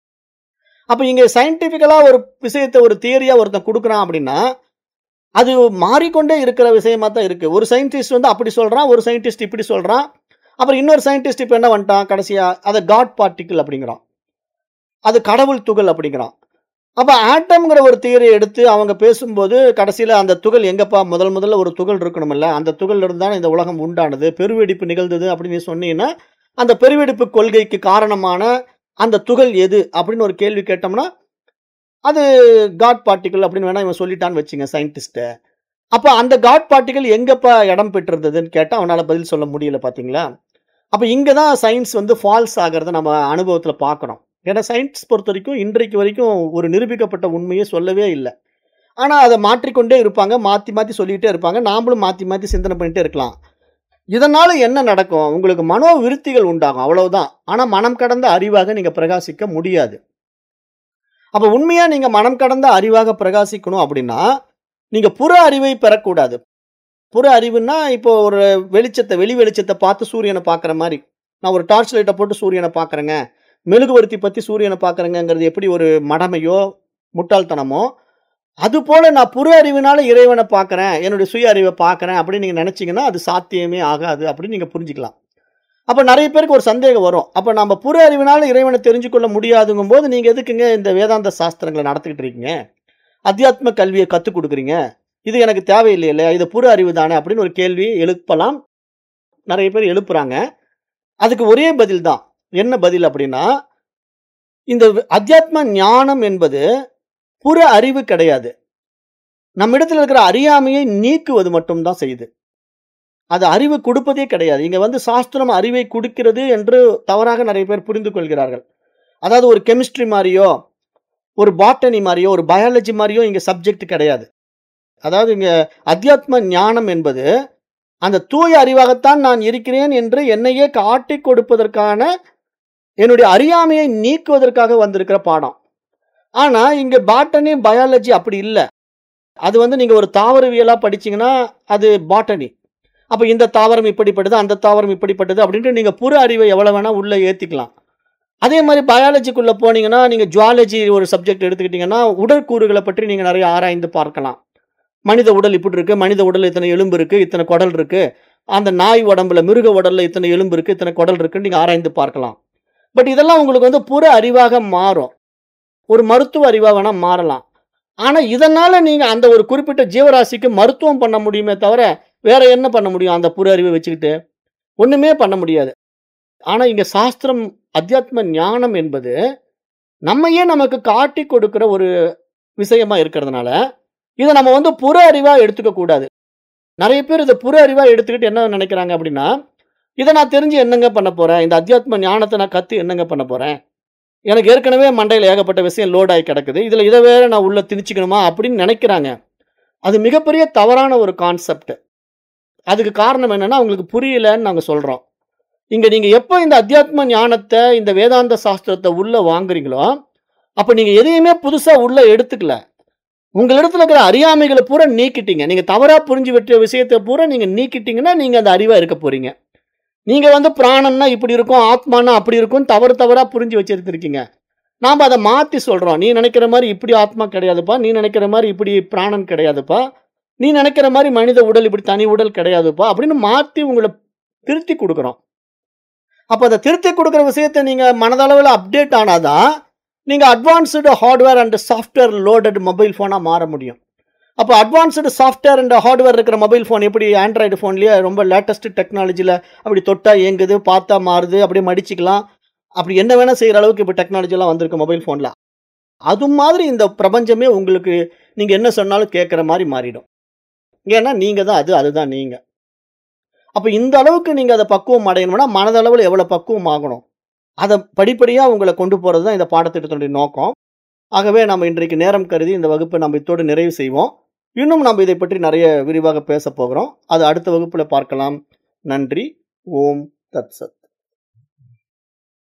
அப்ப இங்க சயின்டிஃபிக்கலா ஒரு விஷயத்த ஒரு தியரியா ஒருத்தன் குடுக்குறான் அப்படின்னா, அது மாறிக்கொண்டே இருக்கிற விஷயமா தான் இருக்கு. ஒரு சயின்டிஸ்ட் வந்து அப்படி சொல்றான், ஒரு சயின்டிஸ்ட் இப்படி சொல்றான். அப்புறம் இன்னொரு சயின்டிஸ்ட் இப்ப என்ன பண்ணிட்டான் கடைசியா, அத காட் பார்ட்டிகிள் அப்படிங்கிறான். அது கடவுள் துகள் அப்படிங்கிறான். அப்ப ஆட்டம்ங்கிற ஒரு தியரிய எடுத்து அவங்க பேசும்போது, கடைசியில அந்த துகள் எங்கப்பா முதல் முதல்ல ஒரு துகள் இருக்கணும்ல. அந்த துகள்ல இருந்து தானே இந்த உலகம் உண்டானது. பெருவெடிப்பு நிகழ்ந்தது அப்படின்னு நீ சொன்னீன்னா, அந்த பெருவெடிப்பு கொள்கைக்கு காரணமான அந்த துகள் எது? அப்படின்னு ஒரு கேள்வி கேட்டோம்னா, அது காட் பார்ட்டிகிள் அப்படின்னு வேணா இவன் சொல்லிட்டான்னு வச்சுங்க சயின்டிஸ்ட்ட. அப்ப அந்த காட் பார்ட்டிகிள் எங்கப்பா இடம் பெற்றிருந்ததுன்னு கேட்டா, அவனால பதில் சொல்ல முடியல பார்த்தீங்களா? அப்ப இங்க தான் சயின்ஸ் வந்து ஃபால்ஸ் ஆகுறத நம்ம அனுபவத்துல பார்க்குறோம். ஏன்னா, சயின்ஸ் பொறுத்தவரைக்கும் இன்றைக்கு வரைக்கும் ஒரு நிரூபிக்கப்பட்ட உண்மைய சொல்லவே இல்ல. ஆனா, அத மாற்றிக்கொண்டே இருப்பாங்க. மாத்தி மாத்தி சொல்லிட்டே இருப்பாங்க. நாமளும் மாத்தி மாத்தி சிந்தனை பண்ணிட்டே இருக்கலாம். இதனால என்ன நடக்கும்? உங்களுக்கு மனோ விருத்திகள் உண்டாகும். அவ்வளவுதான். ஆனா, மனம் கடந்த அறிவாக நீங்க பிரகாசிக்க முடியாது. அப்ப உண்மையா நீங்க மனம் கடந்த அறிவாக பிரகாசிக்கணும் அப்படின்னா, நீங்க புற அறிவை பெறக்கூடாது. புற அறிவுன்னா, இப்போ ஒரு வெளிச்சத்த வெளி வெளிச்சத்த பார்த்து சூரியன பார்க்குற மாரி. நான் ஒரு டார்ச் லைட்ட போட்டு சூரியன பார்க்குறேங்க. மெழுகுவர்த்தி பத்தி சூரியன பார்க்குறேங்கங்கிறது எப்படி ஒரு மடமையோ, முட்டாள்தனமோ, அதுபோல நான் புற அறிவினால இறைவன பார்க்குறேன். என்னுடைய சுய அறிவ பார்க்குறேன் அப்படின்னு நீங்க நெனச்சீங்கன்னா, அது சாத்தியமே ஆகாது அப்படின்னு நீங்க புரிஞ்சுக்கலாம். அப்ப நெறைய பேருக்கு ஒரு சந்தேகம் வரும். அப்ப நம்ம புற அறிவினால இறைவன தெரிஞ்சு கொள்ள முடியாதுங்கும்போது, நீங்க எதுக்குங்க இந்த வேதாந்த சாஸ்திரங்கள நடத்திக்கிட்டு இருக்கீங்க? அத்தியாத்ம கல்விய கத்துக் குடுக்குறீங்க. இது எனக்கு தேவையில்லைல்ல. இது புற அறிவு தானே அப்படின்னு ஒரு கேள்வி எழுப்பலாம். நெறைய பேர் எழுப்புறாங்க. அதுக்கு ஒரே பதில் தான். என்ன பதில் அப்படின்னா, இந்த அத்தியாத்ம ஞானம் என்பது புற அறிவு கிடையாது. நம்மிடத்தில் இருக்கிற அறியாமையை நீக்குவது மட்டும் தான் செய்யுது. அது அறிவு குடுப்பதே கிடையாது. இங்க வந்து சாஸ்திரம் அறிவை குடுக்கிறது என்று தவறாக நெறைய பேர் புரிந்து கொள்கிறார்கள். அதாவது ஒரு கெமிஸ்ட்ரி மாரியோ, ஒரு பாட்டனி மாரியோ, ஒரு பயாலஜி மாரியோ இங்க சப்ஜெக்ட் கிடையாது. அதாவது இங்க அத்தியாத்ம ஞானம் என்பது அந்த தூய அறிவாகத்தான் நான் இருக்கிறேன் என்று என்னையே காட்டிக் கொடுப்பதற்கான என்னுடைய அறியாமையை நீக்குவதற்காக வந்திருக்கிற பாடம் ஆனா இங்க பாட்டனி பயாலஜி அப்படி இல்லை அது வந்து நீங்க ஒரு தாவரவியலா படிச்சீங்கன்னா அது பாட்டனி அப்ப இந்த தாவரம் இப்படிப்பட்டது அந்த தாவரம் இப்படிப்பட்டது அப்படின்ட்டு நீங்க புற அறிவை எவ்வளவு வேணா உள்ள ஏத்திக்கலாம் அதே மாதிரி பயாலஜிக்குள்ள போனீங்கன்னா நீங்க ஜுவாலஜி ஒரு சப்ஜெக்ட் எடுத்துக்கிட்டீங்கன்னா உடற்கூறுகளை பற்றி நீங்க நிறைய ஆராய்ந்து பார்க்கலாம் மனித உடல் இப்படி இருக்கு மனித உடல் இத்தனை எலும்பு இருக்கு இத்தனை குடல் இருக்கு அந்த நாய் உடம்புல மிருக உடல்ல இத்தனை எலும்பு இருக்கு இத்தனை குடல் இருக்குன்னு நீங்க ஆராய்ந்து பார்க்கலாம் பட் இதெல்லாம் உங்களுக்கு வந்து புற அறிவாக மாறும் ஒரு மருத்துவ அறிவாக வேணா மாறலாம் ஆனா இதனால நீங்க அந்த ஒரு குறிப்பிட்ட ஜீவராசிக்கு மருத்துவம் பண்ண முடியுமே தவிர வேற என்ன பண்ண முடியும் அந்த புற அறிவை வச்சுக்கிட்டு ஒண்ணுமே பண்ண முடியாது ஆனா இங்க சாஸ்திரம் அத்தியாத்ம ஞானம் என்பது நம்மையே நமக்கு காட்டி கொடுக்கிற ஒரு விஷயமா இருக்கிறதுனால இதை நம்ம வந்து புற அறிவா எடுத்துக்க கூடாது நிறைய பேர் இதை புற அறிவா எடுத்துக்கிட்டு என்ன நினைக்கிறாங்க அப்படின்னா இதை நான் தெரிஞ்சு என்னங்க பண்ண போறேன் இந்த அத்தியாத்ம ஞானத்தை நான் கத்து என்னங்க பண்ண போறேன் எனக்கு ஏற்கனவே மண்டையில் ஏகப்பட்ட விஷயம் லோட் ஆகி கிடக்குது இதுல இதை வேற நான் உள்ள திணிச்சுக்கணுமா அப்படின்னு நினைக்கிறாங்க அது மிகப்பெரிய தவறான ஒரு கான்செப்ட் அதுக்கு காரணம் என்னன்னா அவங்களுக்கு புரியலன்னு நாங்க சொல்றோம் இங்க நீங்க எப்போ இந்த அத்தியாத்ம ஞானத்தை இந்த வேதாந்த சாஸ்திரத்தை உள்ள வாங்குறீங்களோ அப்ப நீங்க எதையுமே புதுசா உள்ள எடுத்துக்கல உங்களிடத்துல இருக்கிற அறியாமைகளை பூரா நீக்கிட்டீங்க நீங்க தவறா புரிஞ்சு விட்ட விஷயத்தை பூரா நீங்க நீக்கிட்டீங்கன்னா நீங்க அந்த அறிவா இருக்க போறீங்க நீங்க வந்து பிராணன்னா இப்படி இருக்கும் ஆத்மானா அப்படி இருக்கும் தவறு தவறா புரிஞ்சு வச்சிருந்திருக்கீங்க நாம் அதை மாத்தி சொல்றோம் நீ நினைக்கிற மாதிரி இப்படி ஆத்மா கிடையாதுப்பா நீ நினைக்கிற மாதிரி இப்படி பிராணன் கிடையாதுப்பா நீ நினைக்கிற மாதிரி மனித உடல் இப்படி தனி உடல் கிடையாதுப்பா அப்படின்னு மாத்தி உங்களை திருத்தி கொடுக்குறோம் அப்போ அதை திருத்தி கொடுக்குற விஷயத்தை நீங்க மனதளவில் அப்டேட் ஆனாதான் நீங்க advanced hardware and software loaded mobile ஃபோனாக மாற முடியும் அப்போ அட்வான்ஸ்டு சாஃப்ட்வேர் அண்ட் ஹார்ட்வேர் இருக்கிற மொபைல் ஃபோன் எப்படி ஆண்ட்ராய்டு ஃபோன்லேயே ரொம்ப லேட்டஸ்ட் டெக்னாலஜியில் அப்படி தொட்டா இயங்குது பார்த்தா மாறுது அப்படியே மடிச்சுக்கலாம் அப்படி என்ன வேணால் செய்கிற அளவுக்கு இப்போ டெக்னாலஜிலாம் வந்திருக்கு மொபைல் ஃபோனில் அது மாதிரி இந்த பிரபஞ்சமே உங்களுக்கு நீங்கள் என்ன சொன்னாலும் கேட்குற மாதிரி மாறிடும் ஏன்னா நீங்கள் தான் அது அதுதான் நீங்கள் அப்போ இந்த அளவுக்கு நீங்கள் அதை பக்குவம் அடையணும்னா மனதளவில் எவ்வளோ பக்குவம் ஆகணும் அதை படிப்படியாக உங்களை கொண்டு போகிறது தான் இந்த பாடத்திட்டத்தினுடைய நோக்கம் ஆகவே நம்ம இன்றைக்கு நேரம் கருதி இந்த வகுப்பை நம்ம இத்தோடு நிறைவு செய்வோம் இன்னும் நம்ம இதை பற்றி நிறைய விரிவாக பேச போகிறோம் அது அடுத்த வகுப்பில் பார்க்கலாம் நன்றி ஓம் தத்சத்